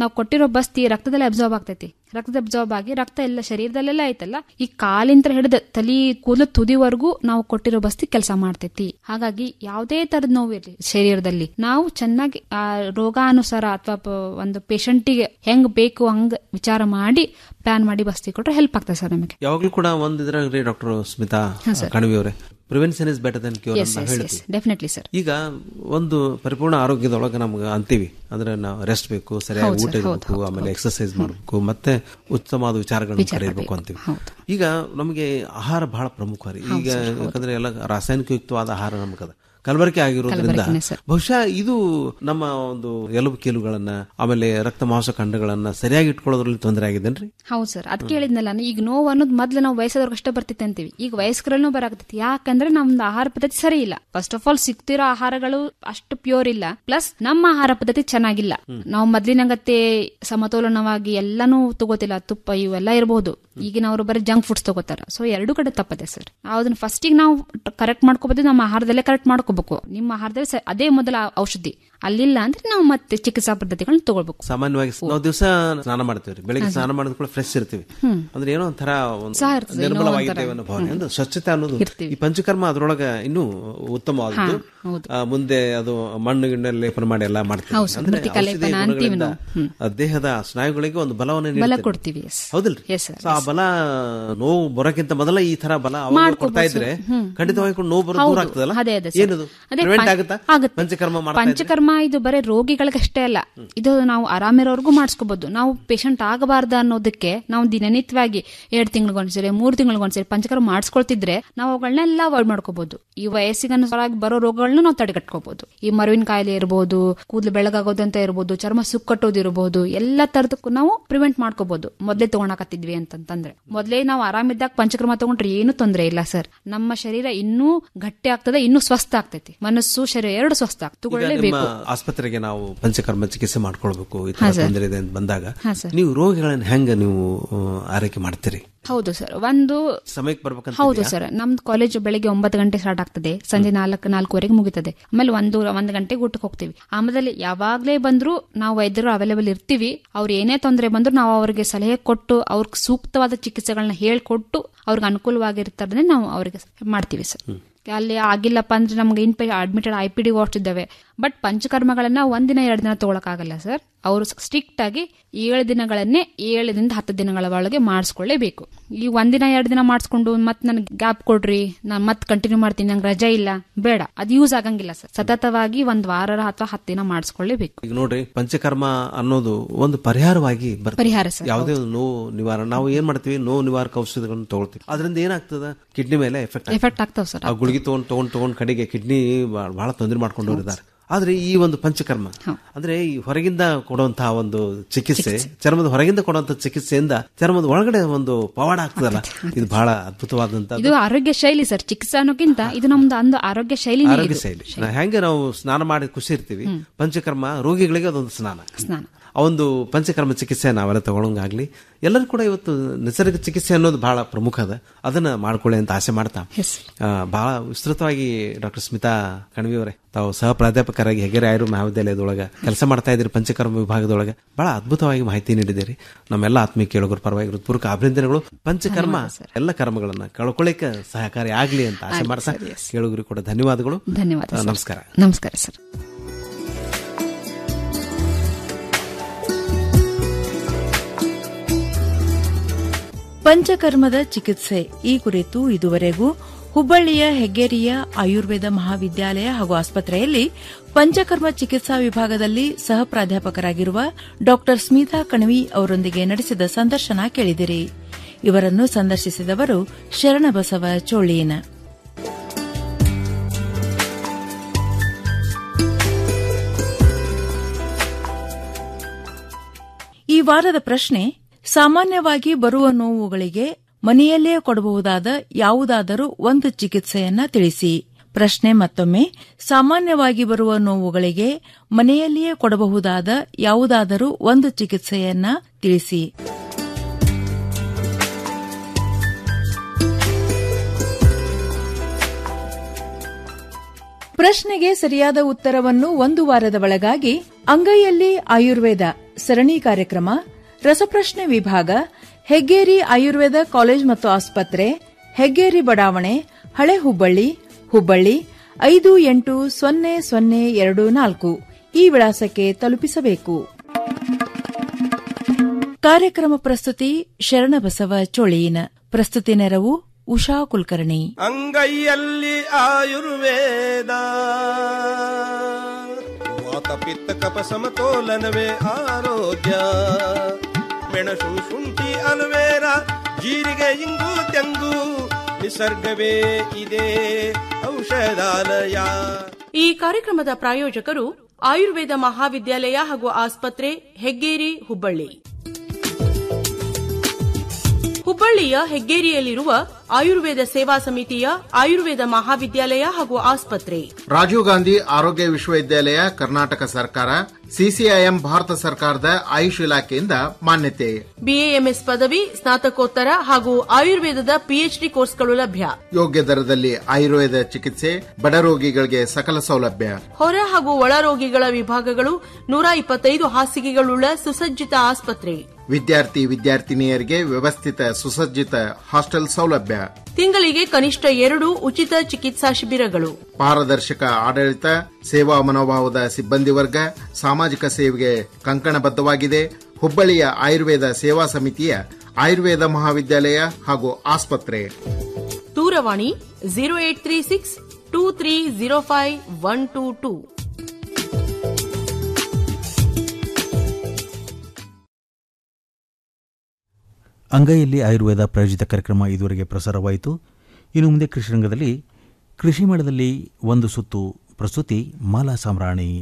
ನಾವು ಕೊಟ್ಟಿರೋ ಬಸ್ತಿ ರಕ್ತದಲ್ಲಿ ಅಬ್ಸಾರ್ಬ್ ಆಗ್ತೈತಿ ರಕ್ತದ ಅಬ್ಸಾರ್ಬ್ ಆಗಿ ರಕ್ತ ಎಲ್ಲ ಶರೀರದಲ್ಲೆಲ್ಲ ಐತಲ್ಲ ಈ ಕಾಲಿಂದ ಹಿಡಿದು ತಲಿ ಕೂದಲು ತುದಿವರೆಗೂ ನಾವು ಕೊಟ್ಟಿರೋ ಬಸ್ತಿ ಕೆಲಸ ಮಾಡ್ತೈತಿ ಹಾಗಾಗಿ ಯಾವುದೇ ತರದ ನೋವು ಇರಲಿ ಶರೀರದಲ್ಲಿ ನಾವು ಚೆನ್ನಾಗಿ ಆ ರೋಗಾನುಸಾರ ಅಥವಾ ಒಂದು ಪೇಷಂಟಿಗೆ ಹೆಂಗ್ ಬೇಕು ಹಂಗ್ ವಿಚಾರ ಮಾಡಿ ಪ್ಲಾನ್ ಮಾಡಿ ಬಸ್ತಿ ಕೊಟ್ರೆ ಹೆಲ್ಪ್ ಆಗ್ತದೆ ಸರ್ ನಮಗೆ ಯಾವಾಗ್ಲೂ ಕೂಡ ಒಂದ್ ಇದ್ರಾಗ್ರಿ ಡಾಕ್ಟರ್ ಸ್ಮಿತಾ ಹಾ, ಸರ್. ಕಣವಿ ಅವರೇ prevention is better than cure Yes, ಅಂತ yes, ಹೇಳ್ತೀವಿ yes, definitely, sir. ಈಗ ಒಂದು ಪರಿಪೂರ್ಣ ಆರೋಗ್ಯದೊಳಗೆ ನಮ್ಗೆ ಅಂತೀವಿ ಅಂದ್ರೆ ನಾವು ರೆಸ್ಟ್ ಬೇಕು ಸರಿಯಾಗಿ ಹೌದು, ಊಟ sir, ಹೌದು, ಇರಬೇಕು ಆಮೇಲೆ ಎಕ್ಸರ್ಸೈಸ್ ಮಾಡಬೇಕು ಮತ್ತೆ ಉತ್ತಮವಾದ ವಿಚಾರಗಳನ್ನ ವಿಚಾರ ಕರೆಯಬೇಕು ಅಂತೀವಿ ಈಗ ನಮಗೆ ಆಹಾರ ಬಹಳ ಪ್ರಮುಖ ರೀ ಈಗ ಯಾಕಂದ್ರೆ ಎಲ್ಲ ರಾಸಾಯನಿಕಯುಕ್ತವಾದ ಆಹಾರ ನಮ್ಗದ ಕಲಬೆರಕೆ ಆಗಿರೋದ್ರಿಂದ ಕಲಬೆರಕೆನೆ, sir. ಬಹುಶಃ ಇದು ನಮ್ಮ ಒಂದು ಎಲುಬು ಕೀಲುಗಳನ್ನ ಆಮೇಲೆ ರಕ್ತ ಮಾಂಸ ಖಂಡಗಳನ್ನ ಸರಿಯಾಗಿ ಇಟ್ಕೊಳ್ಳೋದ್ರಲ್ಲಿ ತೊಂದರೆ ಆಗಿದ್ದೇನ್ರಿ ಹೌದು ಸರ್ ಅದ್ ಕೇಳಿದ್ನಲ್ಲ ನಾನು ಈಗ ನೋವು ಅನ್ನೋದು ಮೊದ್ಲು ನಾವು ವಯಸ್ಸಾದವ್ರಿಗೆ ಅಷ್ಟೇ ಬರ್ತಿತ್ತು ಅಂತೀವಿ ಈಗ ವಯಸ್ಕರಲ್ಲೂ ಬರಾಕತ್ತೈತಿ ಯಾಕಂದ್ರೆ ನಮ್ದು ಆಹಾರ ಪದ್ಧತಿ ಸರಿ ಇಲ್ಲ ಫಸ್ಟ್ ಆಫ್ ಆಲ್ ಸಿಗ್ತಿರೋ ಆಹಾರಗಳು ಅಷ್ಟು ಪ್ಯೂರ್ ಇಲ್ಲ ಪ್ಲಸ್ ನಮ್ಮ ಆಹಾರ ಪದ್ಧತಿ ಚೆನ್ನಾಗಿಲ್ಲ ನಾವು ಮೊದ್ಲಿನಂಗತ್ತೆ ಸಮತೋಲನವಾಗಿ ಎಲ್ಲಾನು ತಗೋತಿಲ್ಲ ತುಪ್ಪ ಇವೆಲ್ಲ ಇರಬಹುದು ಈಗಿನವರು ಬರೀ ಜಂಕ್ ಫುಡ್ಸ್ ತಗೋತಾರ ಸೊ ಎರಡು ಕಡೆ ತಪ್ಪದೆ ಸರ್ ಅದನ್ನ ಫಸ್ಟಿಗೆ ನಾವು ಕರೆಕ್ಟ್ ಮಾಡ್ಕೋಬಹುದು ನಮ್ಮ ಆಹಾರದಲ್ಲೇ ಕರೆಕ್ಟ್ ಮಾಡ್ಕೋಬೇಕು ನಿಮ್ಮ ಆಹಾರದಲ್ಲಿ ಸ- ಅದೇ ಮೊದಲ ಔಷಧಿ ಅಲ್ಲಿಲ್ಲ ಅಂದ್ರೆ ನಾವು ಮತ್ತೆ ಚಿಕಿತ್ಸಾ ಪದ್ಧತಿಗಳನ್ನ ತಗೊಳ್ಬೇಕು ಸಾಮಾನ್ಯವಾಗಿ ನಾವು ದಿವಸ ಸ್ನಾನ ಮಾಡ್ತೀವಿ ಬೆಳಿಗ್ಗೆ ಸ್ನಾನ ಮಾಡಿದ ಕೂಡ ಫ್ರೆಶ್ ಇರ್ತೀವಿ ಹ್ಮ್. ಅಂದ್ರೆ ಏನೋ ಒಂಥರ ಒಂದು ಉತ್ಸಾಹ ಇರ್ತದೆ, ಏನೋ ನಿರ್ಮಲವಾಗಿದ್ದೇವೆ ಒಂಥರ. ಅನ್ನೋ ಭಾವನೆ ಅಂದ್ರೆ ಸ್ವಚ್ಛತೆ ಅನ್ನೋದು ಇರ್ತೀವಿ. ಈ ಪಂಚಕರ್ಮ ಅದ್ರೊಳಗ ಇನ್ನೂ ಉತ್ತಮವಾದದ್ದು ಹಾ, ಹೌದು. ಆ, ಮುಂದೆ ಅದು ಮಣ್ಣು ಗಿಣ್ಣು ಲೇಪನ ಮಾಡಿ ಎಲ್ಲ ಮಾಡ್ತೀವಿ ಹೌದು ಸರ್, ಅಂದ್ರೆ ಮೃತ್ತಿಕಾ ಔಷಧೀಯ ಲೇಪನ ಅಂತೀವಿ ಗುಣಗಳಿಂದ ನಾವು. ಹ್ಮ್. ಆ ದೇಹದ ಸ್ನಾಯುಗಳಿಗೆ ಒಂದು ಬಲವನ್ನು ಬಲ ನೀಡ್ತದೆ. ಕೊಡ್ತೀವಿ yes. ಹೌದಲ್ರಿ Yes, sir, So, ಆ ಬಲ ನೋವು ಬರೋಕ್ಕಿಂತ ಮೊದಲ ಈ ತರ ಬಲ ಅವಾಗ ಮಾಡ್ಕೋಬೋದು ಕೊಡ್ತಾ ಸರ್. ಇದ್ರೆ ಹ್ಮ್. ಖಂಡಿತವಾಗಿ ಕೂಡ ನೋವು ಬರೋದು ದೂರ ಹೌದು, ಆಗ್ತದಲ್ಲ ಅದೇ ಅದೇ ಸರ್. ಏನದು ಅದೇ ಪ್ರಿವೆಂಟ್ ಪಂಚ- ಆಗುತ್ತಾ ಆಗುತ್ತೆ. ಪಂಚಕರ್ಮ ಮಾಡ್ತಾ ಇದ್ರೆ? ಪಂಚಕರ್ಮ ಇದು ಬರೀ ರೋಗಿಗಳಿಗಷ್ಟೇ ಅಲ್ಲ ಇದು ನಾವು ಆರಾಮಿರೋರ್ಗೂ ಮಾಡಿಸ್ಕೋಬಹುದು ನಾವು ಪೇಷಂಟ್ ಆಗಬಾರ್ದು ಅನ್ನೋದಕ್ಕೆ ನಾವು ದಿನನಿತ್ಯವಾಗಿ ಎರಡ್ ತಿಂಗಳಿಗೊಂದ್ಸರಿ ಮೂರ್ ತಿಂಗಳಿಗೊಂದ್ಸರಿ ಪಂಚಕರ್ಮ ಮಾಡಿಸ್ಕೊಳ್ತಿದ್ರೆ ನಾವು ಅವುಗಳನ್ನೆಲ್ಲ ಅವಾಯ್ಡ್ ಮಾಡ್ಕೋಬಹುದು ಈ ವಯಸ್ಸಿಗನುಸಾರವಾಗಿ ಬರೋ ರೋಗಗಳನ್ನ ನಾವು ತಡೆಗಟ್ಕೋಬಹುದು ಈ ಮರುವಿನ ಕಾಯಿಲೆ ಇರಬಹುದು ಕೂದಲು ಬೆಳಗಾಗೋದಂತ ಇರಬಹುದು ಚರ್ಮ ಸುಕ್ಕಟ್ಟೋದು ಇರಬಹುದು ಎಲ್ಲ ತರದಕ್ಕೂ ನಾವು ಪ್ರಿವೆಂಟ್ ಮಾಡ್ಕೋಬಹುದು ಮೊದ್ಲೇ ತಗೊಳಕತ್ತಿದ್ವಿ ಅಂತಂತಂದ್ರೆ ಮೊದ್ಲೇ ನಾವು ಆರಾಮಿದ್ದಾಗ ಪಂಚಕರ್ಮ ತಗೊಂಡ್ರೆ ಏನು ತೊಂದರೆ ಇಲ್ಲ ಸರ್ ನಮ್ಮ ಶರೀರ ಇನ್ನೂ ಗಟ್ಟಿ ಆಗ್ತದೆ ಇನ್ನೂ ಸ್ವಸ್ಥ ಆಗ್ತೈತಿ ಮನಸ್ಸು ಶರೀರ ಎರಡು ಸ್ವಸ್ಥ ಆಗ್ತದೆ ಈಗ ನಿಮ್ಮ ತಗೊಳ್ಳೇಬೇಕು ಆಸ್ಪತ್ರೆಗೆ ನಾವು ಪಂಚಕರ್ಮ ಚಿಕಿತ್ಸೆ ಮಾಡ್ಕೊಳ್ಬೇಕು ಈ ಹಾ, ತರ ಸರ್. ತೊಂದರೆ ಇದೆ ಅಂತ ಬಂದಾಗ ಹಾ, ಸರ್. ನೀವು ರೋಗಿಗಳನ್ನ ಹೆಂಗ ನೀವು ಆ, ಆರೈಕೆ ಮಾಡ್ತೀರಿ ಹೌದು ಸರ್ ಒಂದು ಸಮಯಕ್ಕೆ ಬರ್ಬೇಕಂತ ಹೌದು ಇದೆಯಾ? ಸರ್ ನಮ್ದು ಕಾಲೇಜ್ ಬೆಳಿಗ್ಗೆ ಒಂಬತ್ತು ಗಂಟೆ ಸ್ಟಾರ್ಟ್ ಆಗ್ತದೆ ಸಂಜೆ ನಾಲ್ಕು ನಾಲ್ಕುವರೆಗೆ ಮುಗಿತದೆ ಆಮೇಲೆ ಒಂದು ಒಂದ್ ಗಂಟೆಗೆ ಊಟಕ್ಕೆ ಹೋಗ್ತೀವಿ ಆಮೇಲೆ ಯಾವಾಗ್ಲೇ ಬಂದ್ರು ನಾವು ವೈದ್ಯರು ಅವೈಲೇಬಲ್ ಇರ್ತೀವಿ ಅವ್ರು ಏನೇ ತೊಂದರೆ ಬಂದ್ರು ನಾವು ಅವ್ರಿಗೆ ಸಲಹೆ ಕೊಟ್ಟು ಅವ್ರಿಗೆ ಸೂಕ್ತವಾದ ಚಿಕಿತ್ಸೆಗಳನ್ನ ಹೇಳ್ಕೊಟ್ಟು ಅವ್ರಿಗೆ ಅನುಕೂಲವಾಗಿರ್ತಾರೆ ನಾವು ಅವ್ರಿಗೆ ಮಾಡ್ತೀವಿ ಸರ್ ಅಲ್ಲಿ ಆಗಿಲ್ಲಪ್ಪ ಅಂದ್ರೆ ನಮ್ಗೆ in admitted I P D wards ಇದ್ದಾವೆ ಬಟ್ ಪಂಚಕರ್ಮಗಳನ್ನ ಒಂದಿನ ಎರಡು ದಿನ ತಗೊಳಕ್ಕಾಗಲ್ಲ ಸರ್ ಅವರು ಸ್ಟ್ರಿಕ್ಟ್ ಆಗಿ ಏಳು ದಿನಗಳನ್ನೇ ಏಳರಿಂದ ಹತ್ತು ದಿನಗಳ ಒಳಗೆ ಮಾಡಿಸ್ಕೊಳ್ಳೇಬೇಕು ಈ ಒಂದಿನ ಎರಡು ದಿನ ಮಾಡಿಸ್ಕೊಂಡು ಮತ್ತೆ ನನಗೆ ಗ್ಯಾಪ್ ಕೊಡ್ರಿ ನಾನು ಮತ್ತೆ ಕಂಟಿನ್ಯೂ ಮಾಡ್ತೀನಿ ನಂಗೆ ರಜೆ ಇಲ್ಲ ಬೇಡ ಅದು ಯೂಸ್ ಆಗಂಗಿಲ್ಲ ಸರ್ ಸತತವಾಗಿ ಒಂದ್ ವಾರ ಅಥವಾ ಹತ್ತು ದಿನ ಮಾಡಿಸ್ಕೊಳ್ಳೇಬೇಕು ಈಗ ನೋಡ್ರಿ ಪಂಚಕರ್ಮ ಅನ್ನೋದು ಒಂದು ಪರಿಹಾರವಾಗಿ ಬರ್ತದೆ ಪರಿಹಾರ ಸರ್, ಯಾವುದೇ ಒಂದು ನೋವು ನಿವಾರಣೆ ನಾವು ಏನ್ ಮಾಡ್ತೀವಿ ನೋವು ನಿವಾರಕ ಔಷಧಿಗಳನ್ನು ತಗೊಳ್ತೀವಿ ಅದರಿಂದ ಏನಾಗ್ತದ ಕಿಡ್ನಿ ಮೇಲೆ ಎಫೆಕ್ಟ್ ಎಫೆಕ್ಟ್ ಆಗ್ತಾವ ಸರ್ ಆ ಗುಳಿಗೆ ತಗೊಂಡ್ ತಗೊಂಡ್ ತಗೊಂಡ್ ಕಡೆಗೆ ಕಿಡ್ನಿ ಬಹಳ ತೊಂದರೆ ಮಾಡ್ಕೊಂಡವ್ರು ಇದ್ದಾರೆ ಆದ್ರೆ ಈ ಒಂದು ಪಂಚಕರ್ಮ ಅಂದ್ರೆ ಈ ಹೊರಗಿಂದ ಕೊಡುವಂತಹ ಒಂದು ಚಿಕಿತ್ಸೆ ಚರ್ಮದ ಹೊರಗಿಂದ ಕೊಡುವಂತಹ ಚಿಕಿತ್ಸೆಯಿಂದ ಚರ್ಮದ ಒಳಗಡೆ ಒಂದು ಪವಾಡ ಆಗ್ತದಲ್ಲ ಇದು ಬಹಳ ಅದ್ಭುತವಾದಂತ ಇದು ಆರೋಗ್ಯ ಶೈಲಿ ಸರ್ ಚಿಕಿತ್ಸೆ ಅನ್ನೋಕ್ಕಿಂತ ಇದು ನಮ್ದು ಒಂದು ಆರೋಗ್ಯ ಶೈಲಿ ಆರೋಗ್ಯ ಶೈಲಿ ನಾ- ಹೆಂಗೆ ನಾವು ಸ್ನಾನ ಮಾಡಿ ಖುಷಿ ಇರ್ತೀವಿ ಪಂಚಕರ್ಮ ರೋಗಿಗಳಿಗೆ ಅದೊಂದು ಸ್ನಾನ ಸ್ನಾನ ಆ ಒಂದು ಪಂಚಕರ್ಮ ಚಿಕಿತ್ಸೆ ನಾವೆಲ್ಲ ತಗೊಳಂಗಾಗ್ಲಿ ಎಲ್ಲರೂ ಕೂಡ ಇವತ್ತು ನಿಸರ್ಗ ಚಿಕಿತ್ಸೆ ಅನ್ನೋದು ಬಹಳ ಪ್ರಮುಖ ಅದ ಅದನ್ನ ಮಾಡ್ಕೊಳ್ಳಿ ಅಂತ ಆಸೆ ಮಾಡ್ತಾ ಆ, ಬಹಳ ವಿಸ್ತೃತವಾಗಿ ಡಾಕ್ಟರ್ ಸ್ಮಿತಾ ಕಣವಿ ಅವರೇ ತಾವು ಸಹ ಪ್ರಾಧ್ಯಾಪಕರಾಗಿ ಹೆಗೇರಿ ಆಯುರ್ ಮಹಾವಿದ್ಯಾಲಯದೊಳಗೆ ಕೆಲಸ ಮಾಡ್ತಾ ಇದ್ದೀರಿ ಪಂಚಕರ್ಮ ವಿಭಾಗದೊಳಗೆ ಬಹಳ ಅದ್ಭುತವಾಗಿ ಮಾಹಿತಿ ನೀಡಿದ್ದೀರಿ ನಮ್ಮೆಲ್ಲ ಆತ್ಮೀಯ ಕೇಳುಗರ ಪರವಾಗಿ ಹೃತ್ಪೂರ್ವಕ ಅಭಿನಂದನೆಗಳು ಪಂಚಕರ್ಮ ಎಲ್ಲ ಕರ್ಮಗಳನ್ನ ಕಳ್ಕೊಳ್ಳಿಕ್ಕೆ ಸಹಕಾರಿ ಆಗ್ಲಿ ಅಂತ ಆಸೆ ಮಾಡ್ತಾ ಕೇಳುಗರಿಗೆ ಕೂಡ ಧನ್ಯವಾದಗಳು ಧನ್ಯವಾದ ಆ, ಸರ್. ನಮಸ್ಕಾರ ನಮಸ್ಕಾರ ಸರ್ ಪಂಚಕರ್ಮದ ಚಿಕಿತ್ಸೆ ಈ ಕುರಿತು ಇದುವರೆಗೂ ಹುಬ್ಬಳ್ಳಿಯ ಹೆಗ್ಗೇರಿಯ ಆಯುರ್ವೇದ ಮಹಾವಿದ್ಯಾಲಯ ಹಾಗೂ ಆಸ್ಪತ್ರೆಯಲ್ಲಿ ಪಂಚಕರ್ಮ ಚಿಕಿತ್ಸಾ ವಿಭಾಗದಲ್ಲಿ ಸಹ ಪ್ರಾಧ್ಯಾಪಕರಾಗಿರುವ ಡಾ ಸ್ಮಿತಾ ಕಣವಿ ಅವರೊಂದಿಗೆ ನಡೆಸಿದ ಸಂದರ್ಶನ ಕೇಳಿದಿರಿ ಇವರನ್ನು ಸಂದರ್ಶಿಸಿದವರು ಶರಣಬಸವ ಚೋಳೀನ ಈ ವಾರದ ಪ್ರಶ್ನೆ ಸಾಮಾನ್ಯವಾಗಿ ಬರುವ ನೋವುಗಳಿಗೆ ಮನೆಯಲ್ಲೇ ಕೊಡಬಹುದಾದ ಯಾವುದಾದರೂ ಒಂದು ಚಿಕಿತ್ಸೆಯನ್ನ ತಿಳಿಸಿ ಪ್ರಶ್ನೆ ಮತ್ತೊಮ್ಮೆ ಸಾಮಾನ್ಯವಾಗಿ ಬರುವ ನೋವುಗಳಿಗೆ ಮನೆಯಲ್ಲಿಯೇ ಕೊಡಬಹುದಾದ ಯಾವುದಾದರೂ ಒಂದು ಚಿಕಿತ್ಸೆಯನ್ನ ತಿಳಿಸಿ ಪ್ರಶ್ನೆಗೆ ಸರಿಯಾದ ಉತ್ತರವನ್ನು ಒಂದು ವಾರದ ಒಳಗಾಗಿ ಅಂಗೈಯಲ್ಲಿ ಆಯುರ್ವೇದ ಸರಣಿ ಕಾರ್ಯಕ್ರಮ ರಸಪ್ರಶ್ನೆ ವಿಭಾಗ ಹೆಗ್ಗೇರಿ ಆಯುರ್ವೇದ ಕಾಲೇಜ್ ಮತ್ತು ಆಸ್ಪತ್ರೆ ಹೆಗ್ಗೇರಿ ಬಡಾವಣೆ ಹಳೆ ಹುಬ್ಬಳ್ಳಿ ಹುಬ್ಬಳ್ಳಿ ಐದು ಎಂಟು ಸೊನ್ನೆ ಸೊನ್ನೆ ಎರಡು ನಾಲ್ಕು ಈ ವಿಳಾಸಕ್ಕೆ ತಲುಪಿಸಬೇಕು ಕಾರ್ಯಕ್ರಮ ಪ್ರಸ್ತುತಿ ಶರಣಬಸವ ಚೋಳೀನ ಪ್ರಸ್ತುತಿ ನೆರವು ಉಷಾ ಕುಲಕರ್ಣಿ ಅಂಗೈಯಲ್ಲಿ ಆಯುರ್ವೇದ ವಾತ ಪಿತ್ತ ಕಪ ಸಮತೋಲನವೇ ಆರೋಗ್ಯ ಮೆಣಸು ಶುಂಠಿ ಅಲುವೇರ ಜೀರಿಗೆ ಇಂಗು ತೆಂಗು ನಿಸರ್ಗವೇ ಇದೆ ಔಷಧಾಲಯ ಈ ಕಾರ್ಯಕ್ರಮದ ಪ್ರಾಯೋಜಕರು ಆಯುರ್ವೇದ ಮಹಾವಿದ್ಯಾಲಯ ಹಾಗೂ ಆಸ್ಪತ್ರೆ ಹೆಗ್ಗೇರಿ ಹುಬ್ಬಳ್ಳಿ ಹುಬ್ಬಳ್ಳಿಯ ಹೆಗ್ಗೇರಿಯಲ್ಲಿರುವ ಆಯುರ್ವೇದ ಸೇವಾ ಸಮಿತಿಯ ಆಯುರ್ವೇದ ಮಹಾವಿದ್ಯಾಲಯ ಹಾಗೂ ಆಸ್ಪತ್ರೆ ರಾಜೀವ್ ಗಾಂಧಿ ಆರೋಗ್ಯ ವಿಶ್ವವಿದ್ಯಾಲಯ ಕರ್ನಾಟಕ ಸರ್ಕಾರ ಸಿಸಿಐಎಂ ಭಾರತ ಸರ್ಕಾರದ ಆಯುಷ್ ಇಲಾಖೆಯಿಂದ ಮಾನ್ಯತೆ ಬಿಎಎಂಎಸ್ ಪದವಿ ಸ್ನಾತಕೋತ್ತರ ಹಾಗೂ ಆಯುರ್ವೇದದ ಪಿಎಚ್ಡಿ ಕೋರ್ಸ್ಗಳು ಲಭ್ಯ ಯೋಗ್ಯ ದರದಲ್ಲಿ ಆಯುರ್ವೇದ ಚಿಕಿತ್ಸೆ ಬಡ ರೋಗಿಗಳಿಗೆ ಸಕಲ ಸೌಲಭ್ಯ ಹೊರ ಹಾಗೂ ಒಳ ರೋಗಿಗಳ ವಿಭಾಗಗಳು ನೂರ ಇಪ್ಪತ್ತೈದು ಹಾಸಿಗೆಗಳುಳ್ಳ ಸುಸಜ್ಜಿತ ಆಸ್ಪತ್ರೆ ವಿದ್ಯಾರ್ಥಿ ವಿದ್ಯಾರ್ಥಿನಿಯರಿಗೆ ವ್ಯವಸ್ಥಿತ ಸುಸಜ್ಜಿತ ಹಾಸ್ಟೆಲ್ ಸೌಲಭ್ಯ ತಿಂಗಳಿಗೆ ಕನಿಷ್ಠ ಎರಡು ಉಚಿತ ಚಿಕಿತ್ಸಾ ಶಿಬಿರಗಳು ಪಾರದರ್ಶಕ ಆಡಳಿತ ಸೇವಾ ಮನೋಭಾವದ ಸಿಬ್ಬಂದಿ ವರ್ಗ ಸಾಮಾಜಿಕ ಸೇವೆಗೆ ಕಂಕಣಬದ್ಧವಾಗಿದೆ ಹುಬ್ಬಳ್ಳಿಯ ಆಯುರ್ವೇದ ಸೇವಾ ಸಮಿತಿಯ ಆಯುರ್ವೇದ ಮಹಾವಿದ್ಯಾಲಯ ಹಾಗೂ ಆಸ್ಪತ್ರೆ ದೂರವಾಣಿ zero eight three six two three zero five one two two ಅಂಗೈಯಲ್ಲಿ ಆಯುರ್ವೇದ ಪ್ರಾಯೋಜಿತ ಕಾರ್ಯಕ್ರಮ ಇದುವರೆಗೆ ಪ್ರಸಾರವಾಯಿತು ಇನ್ನು ಮುಂದೆ ಕೃಷಿ ರಂಗದಲ್ಲಿ ಕೃಷಿ ಮೇಳದಲ್ಲಿ ಒಂದು ಸುತ್ತು ಪ್ರಸ್ತುತಿ ಮಾಲಾ ಸಾಮ್ರಾಣಿ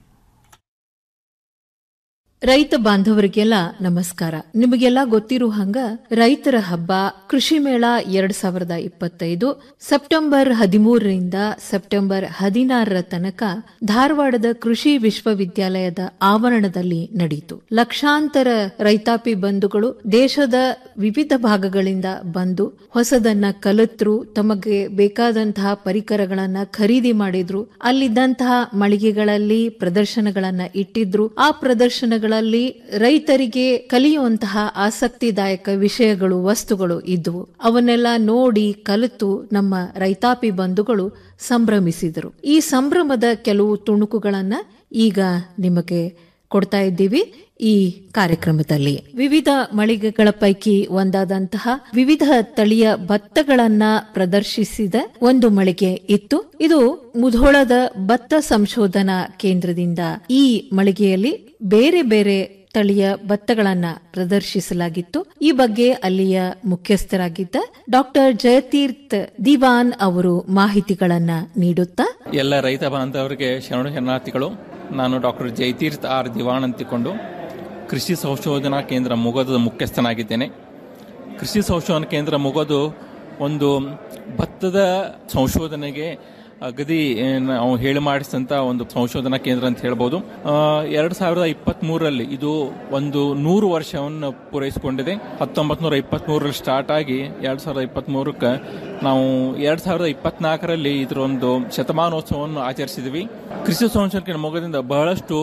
ರೈತ ಬಾಂಧವರಿಗೆಲ್ಲ ನಮಸ್ಕಾರ ನಿಮಗೆಲ್ಲ ಗೊತ್ತಿರೋ ಹಂಗ ರೈತರ ಹಬ್ಬ ಕೃಷಿ ಮೇಳ ಎರಡ್ ಸಾವಿರದ ಇಪ್ಪತ್ತೈದು ಸೆಪ್ಟೆಂಬರ್ ಹದಿಮೂರರಿಂದ ಸೆಪ್ಟೆಂಬರ್ ಹದಿನಾರರ ತನಕ ಧಾರವಾಡದ ಕೃಷಿ ವಿಶ್ವವಿದ್ಯಾಲಯದ ಆವರಣದಲ್ಲಿ ನಡೆಯಿತು ಲಕ್ಷಾಂತರ ರೈತಾಪಿ ಬಂಧುಗಳು ದೇಶದ ವಿವಿಧ ಭಾಗಗಳಿಂದ ಬಂದು ಹೊಸದನ್ನ ಕಲಿತ್ರು ತಮಗೆ ಬೇಕಾದಂತಹ ಪರಿಕರಗಳನ್ನ ಖರೀದಿ ಮಾಡಿದ್ರು ಅಲ್ಲಿದ್ದಂತಹ ಮಳಿಗೆಗಳಲ್ಲಿ ಪ್ರದರ್ಶನಗಳನ್ನ ಇಟ್ಟಿದ್ರು ಆ ಪ್ರದರ್ಶನಗಳಲ್ಲಿ ರೈತರಿಗೆ ಕಲಿಯುವಂತಹ ಆಸಕ್ತಿದಾಯಕ ವಿಷಯಗಳು ವಸ್ತುಗಳು ಇದ್ವು ಅವನ್ನೆಲ್ಲ ನೋಡಿ ಕಲಿತು ನಮ್ಮ ರೈತಾಪಿ ಬಂಧುಗಳು ಸಂಭ್ರಮಿಸಿದರು ಈ ಸಂಭ್ರಮದ ಕೆಲವು ತುಣುಕುಗಳನ್ನ ಈಗ ನಿಮಗೆ ಕೊಡ್ತಾ ಇದ್ದೀವಿ ಈ ಕಾರ್ಯಕ್ರಮದಲ್ಲಿ ವಿವಿಧ ಮಳಿಗೆಗಳ ಪೈಕಿ ಒಂದಾದಂತಹ ವಿವಿಧ ತಳಿಯ ಭತ್ತಗಳನ್ನ ಪ್ರದರ್ಶಿಸಿದ ಒಂದು ಮಳಿಗೆ ಇತ್ತು ಇದು ಮುಧೋಳದ ಭತ್ತ ಸಂಶೋಧನಾ ಕೇಂದ್ರದಿಂದ ಈ ಮಳಿಗೆಯಲ್ಲಿ ಬೇರೆ ಬೇರೆ ತಳಿಯ ಭತ್ತಗಳನ್ನ ಪ್ರದರ್ಶಿಸಲಾಗಿತ್ತು ಈ ಬಗ್ಗೆ ಅಲ್ಲಿಯ ಮುಖ್ಯಸ್ಥರಾಗಿದ್ದ ಡಾಕ್ಟರ್ ಜಯತೀರ್ಥ ದಿವಾನ್ ಅವರು ಮಾಹಿತಿಗಳನ್ನ ನೀಡುತ್ತಾ ಎಲ್ಲ ರೈತ ಬಾಂಧವರಿಗೆ ಶರಣು ಶರಣಾರ್ಥಿಗಳು ನಾನು ಡಾಕ್ಟರ್ ಜಯತೀರ್ಥ ಆರ್ ದಿವಾಣ್ ಅಂತಿಕೊಂಡು ಕೃಷಿ ಸಂಶೋಧನಾ ಕೇಂದ್ರ ಮುಗದದ ಮುಖ್ಯಸ್ಥನಾಗಿದ್ದೇನೆ ಕೃಷಿ ಸಂಶೋಧನಾ ಕೇಂದ್ರ ಮುಗದು ಒಂದು ಭತ್ತದ ಸಂಶೋಧನೆಗೆ ಅಗದಿ ನಾವು ಹೇಳಿ ಮಾಡಿಸಿದಂಥ ಒಂದು ಸಂಶೋಧನಾ ಕೇಂದ್ರ ಅಂತ ಹೇಳ್ಬೋದು ಎರಡು ಸಾವಿರದ ಇಪ್ಪತ್ತ್ಮೂರರಲ್ಲಿ ಇದು ಒಂದು ನೂರು ವರ್ಷವನ್ನು ಪೂರೈಸಿಕೊಂಡಿದೆ ಹತ್ತೊಂಬತ್ತು ನೂರ ಇಪ್ಪತ್ತ್ಮೂರರಲ್ಲಿ ಸ್ಟಾರ್ಟ್ ಆಗಿ ಎರಡು ಸಾವಿರದ ಇಪ್ಪತ್ತ್ಮೂರಕ್ಕೆ ನಾವು ಎರಡು ಸಾವಿರದ ಇಪ್ಪತ್ನಾಲ್ಕರಲ್ಲಿ ಇದರ ಒಂದು ಶತಮಾನೋತ್ಸವವನ್ನು ಆಚರಿಸಿದ್ವಿ ಕೃಷಿ ಸಂಶೋಧನಾ ಕೇಂದ್ರ ಮುಗದಿಂದ ಬಹಳಷ್ಟು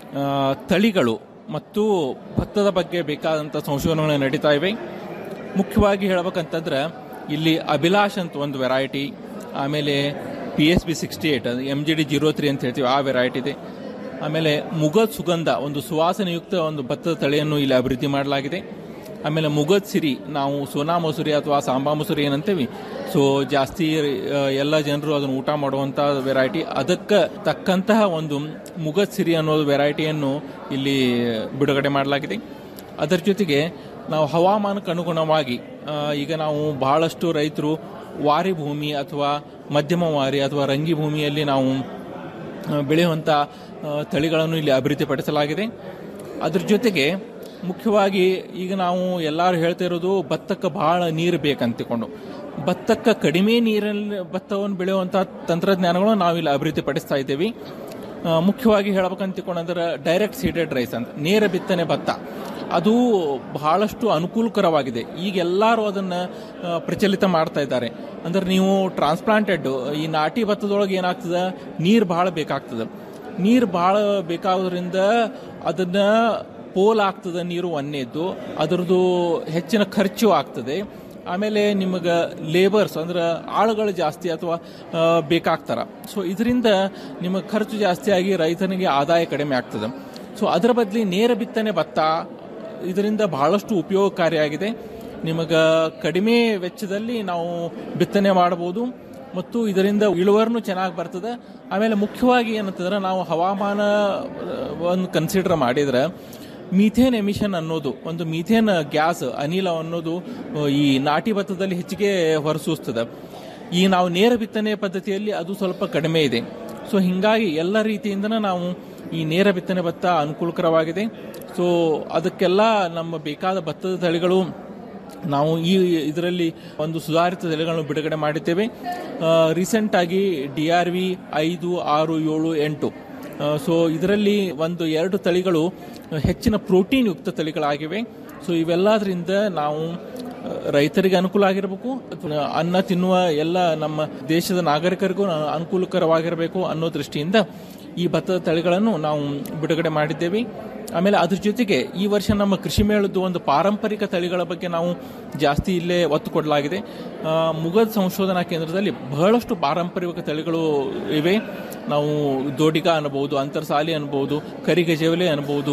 ತಳಿಗಳು ಮತ್ತು ಭತ್ತದ ಬಗ್ಗೆ ಬೇಕಾದಂಥ ಸಂಶೋಧನೆಗಳು ನಡೀತಾ ಇವೆ ಮುಖ್ಯವಾಗಿ ಹೇಳ್ಬೇಕಂತಂದ್ರೆ ಇಲ್ಲಿ ಅಭಿಲಾಷ್ ಅಂತ ಒಂದು ವೆರೈಟಿ ಆಮೇಲೆ P S B sixty eight M G D zero three ಅಂತ ಹೇಳ್ತೀವಿ ಆ ವೆರೈಟಿ ಇದೆ ಆಮೇಲೆ ಮುಗದ್ ಸುಗಂಧ ಒಂದು ಸುವಾಸನೆಯುಕ್ತ ಒಂದು ಭತ್ತದ ತಳಿಯನ್ನು ಇಲ್ಲಿ ಅಭಿವೃದ್ಧಿ ಮಾಡಲಾಗಿದೆ ಆಮೇಲೆ ಮುಗದ್ ಸಿರಿ ನಾವು ಸೋನಾ ಮಸೂರಿ ಅಥವಾ ಸಾಂಬಾ ಮಸೂರಿ ಏನಂತೇವಿ ಸೊ ಜಾಸ್ತಿ ಎಲ್ಲ ಜನರು ಅದನ್ನು ಊಟ ಮಾಡುವಂಥ ವೆರೈಟಿ ಅದಕ್ಕೆ ತಕ್ಕಂತಹ ಒಂದು ಮುಗದ್ ಸಿರಿ ಅನ್ನೋದು ವೆರೈಟಿಯನ್ನು ಇಲ್ಲಿ ಬಿಡುಗಡೆ ಮಾಡಲಾಗಿದೆ ಅದರ ಜೊತೆಗೆ ನಾವು ಹವಾಮಾನಕ್ಕೆ ಅನುಗುಣವಾಗಿ ಈಗ ನಾವು ಬಹಳಷ್ಟು ರೈತರು ವಾರಿ ಭೂಮಿ ಅಥವಾ ಮಧ್ಯಮ ವಾರಿ ಅಥವಾ ರಂಗಿ ಭೂಮಿಯಲ್ಲಿ ನಾವು ಬೆಳೆಯುವಂಥ ತಳಿಗಳನ್ನು ಇಲ್ಲಿ ಅಭಿವೃದ್ಧಿಪಡಿಸಲಾಗಿದೆ ಅದ್ರ ಜೊತೆಗೆ ಮುಖ್ಯವಾಗಿ ಈಗ ನಾವು ಎಲ್ಲರೂ ಹೇಳ್ತಾ ಇರೋದು ಭತ್ತಕ್ಕೆ ಬಹಳ ನೀರು ಬೇಕಂತಿಕೊಂಡು ಭತ್ತಕ್ಕೆ ಕಡಿಮೆ ನೀರಲ್ಲಿ ಭತ್ತವನ್ನು ಬೆಳೆಯುವಂಥ ತಂತ್ರಜ್ಞಾನಗಳು ನಾವು ಇಲ್ಲಿ ಅಭಿವೃದ್ಧಿಪಡಿಸ್ತಾ ಇದ್ದೀವಿ ಮುಖ್ಯವಾಗಿ ಹೇಳ್ಬೇಕಂತಿಕೊಂಡಂದ್ರೆ ಡೈರೆಕ್ಟ್ ಸೀಡೆಡ್ ರೈಸ್ ಅಂತ ನೇರ ಬಿತ್ತನೆ ಭತ್ತ ಅದು ಬಹಳಷ್ಟು ಅನುಕೂಲಕರವಾಗಿದೆ ಈಗ ಎಲ್ಲರೂ ಅದನ್ನು ಪ್ರಚಲಿತ ಮಾಡ್ತಾ ಇದ್ದಾರೆ ಅಂದ್ರೆ ನೀವು ಟ್ರಾನ್ಸ್ಪ್ಲಾಂಟೆಡ್ ಈ ನಾಟಿ ಭತ್ತದೊಳಗೆ ಏನಾಗ್ತದೆ ನೀರು ಬಹಳ ಬೇಕಾಗ್ತದೆ ನೀರು ಬಹಳ ಬೇಕಾಗೋದ್ರಿಂದ ಅದನ್ನು ಪೋಲ್ ಆಗ್ತದೆ ನೀರು ಒಂದೇದ್ದು ಅದರದ್ದು ಹೆಚ್ಚಿನ ಖರ್ಚು ಆಗ್ತದೆ ಆಮೇಲೆ ನಿಮಗೆ ಲೇಬರ್ಸ್ ಅಂದ್ರೆ ಆಳುಗಳು ಜಾಸ್ತಿ ಅಥವಾ ಆ, ಬೇಕಾಗ್ತಾರ ಸೊ ಇದರಿಂದ ನಿಮಗೆ ಖರ್ಚು ಜಾಸ್ತಿ ಆಗಿ ರೈತನಿಗೆ ಆದಾಯ ಕಡಿಮೆ ಆಗ್ತದೆ ಸೊ ಅದರ ಬದಲಿ ನೇರ ಬಿತ್ತನೆ ಭತ್ತ ಇದರಿಂದ ಬಹಳಷ್ಟು ಉಪಯೋಗಕಾರಿಯಾಗಿದೆ ನಿಮಗೆ ಕಡಿಮೆ ವೆಚ್ಚದಲ್ಲಿ ನಾವು ಬಿತ್ತನೆ ಮಾಡಬಹುದು ಮತ್ತು ಇದರಿಂದ ಇಳುವರಿನೂ ಚೆನ್ನಾಗಿ ಬರ್ತದೆ ಆಮೇಲೆ ಮುಖ್ಯವಾಗಿ ಏನಂತಂದ್ರೆ ನಾವು ಹವಾಮಾನ ಒಂದು ಕನ್ಸಿಡರ್ ಮಾಡಿದ್ರೆ ಮೀಥೇನ್ ಎಮಿಷನ್ ಅನ್ನೋದು ಒಂದು ಮೀಥೇನ್ ಗ್ಯಾಸ್ ಅನಿಲ ಅನ್ನೋದು ಆ, ಈ ನಾಟಿ ಭತ್ತದಲ್ಲಿ ಹೆಚ್ಚಿಗೆ ಹೊರಸೂಸ್ತದೆ ಈ ನಾವು ನೇರ ಬಿತ್ತನೆ ಪದ್ಧತಿಯಲ್ಲಿ ಅದು ಸ್ವಲ್ಪ ಕಡಿಮೆ ಇದೆ ಸೊ ಹಿಂಗಾಗಿ ಎಲ್ಲ ರೀತಿಯಿಂದ ನಾವು ಈ ನೇರ ಬಿತ್ತನೆ ಭತ್ತ ಅನುಕೂಲಕರವಾಗಿದೆ ಸೊ ಅದಕ್ಕೆಲ್ಲ ನಮ್ಮ ಬೇಕಾದ ಭತ್ತದ ತಳಿಗಳು ನಾವು ಈ ಇದರಲ್ಲಿ ಒಂದು ಸುಧಾರಿತ ತಳಿಗಳನ್ನು ಬಿಡುಗಡೆ ಮಾಡಿದ್ದೇವೆ ರೀಸೆಂಟ್ ಆಗಿ ಡಿ ಆರ್ ವಿ ಐದು ಆರು ಏಳು ಎಂಟು ಸೊ ಇದರಲ್ಲಿ ಒಂದು ಎರಡು ತಳಿಗಳು ಹೆಚ್ಚಿನ ಪ್ರೋಟೀನ್ ಯುಕ್ತ ತಳಿಗಳಾಗಿವೆ ಸೊ ಇವೆಲ್ಲದರಿಂದ ನಾವು ಆ, ರೈತರಿಗೆ ಅನುಕೂಲ ಆಗಿರಬೇಕು ಅಥವಾ ಅನ್ನ ತಿನ್ನುವ ಎಲ್ಲ ನಮ್ಮ ದೇಶದ ನಾಗರಿಕರಿಗೂ ಅನುಕೂಲಕರವಾಗಿರಬೇಕು ಅನ್ನೋ ದೃಷ್ಟಿಯಿಂದ ಈ ಭತ್ತದ ತಳಿಗಳನ್ನು ನಾವು ಬಿಡುಗಡೆ ಮಾಡಿದ್ದೇವೆ ಆಮೇಲೆ ಅದ್ರ ಜೊತೆಗೆ ಈ ವರ್ಷ ನಮ್ಮ ಕೃಷಿ ಮೇಳದ್ದು ಒಂದು ಪಾರಂಪರಿಕ ತಳಿಗಳ ಬಗ್ಗೆ ನಾವು ಜಾಸ್ತಿ ಇಲ್ಲೇ ಒತ್ತು ಕೊಡಲಾಗಿದೆ ಆ, ಮುಗದ್ ಸಂಶೋಧನಾ ಕೇಂದ್ರದಲ್ಲಿ ಬಹಳಷ್ಟು ಪಾರಂಪರಿಕ ತಳಿಗಳು ಇವೆ ನಾವು ದೋಡಿಗ ಅನ್ಬೋದು ಅಂತರ್ಸಾಲಿ ಅನ್ಬೋದು ಕರಿಗಜವಲೆ ಅನ್ಬೋದು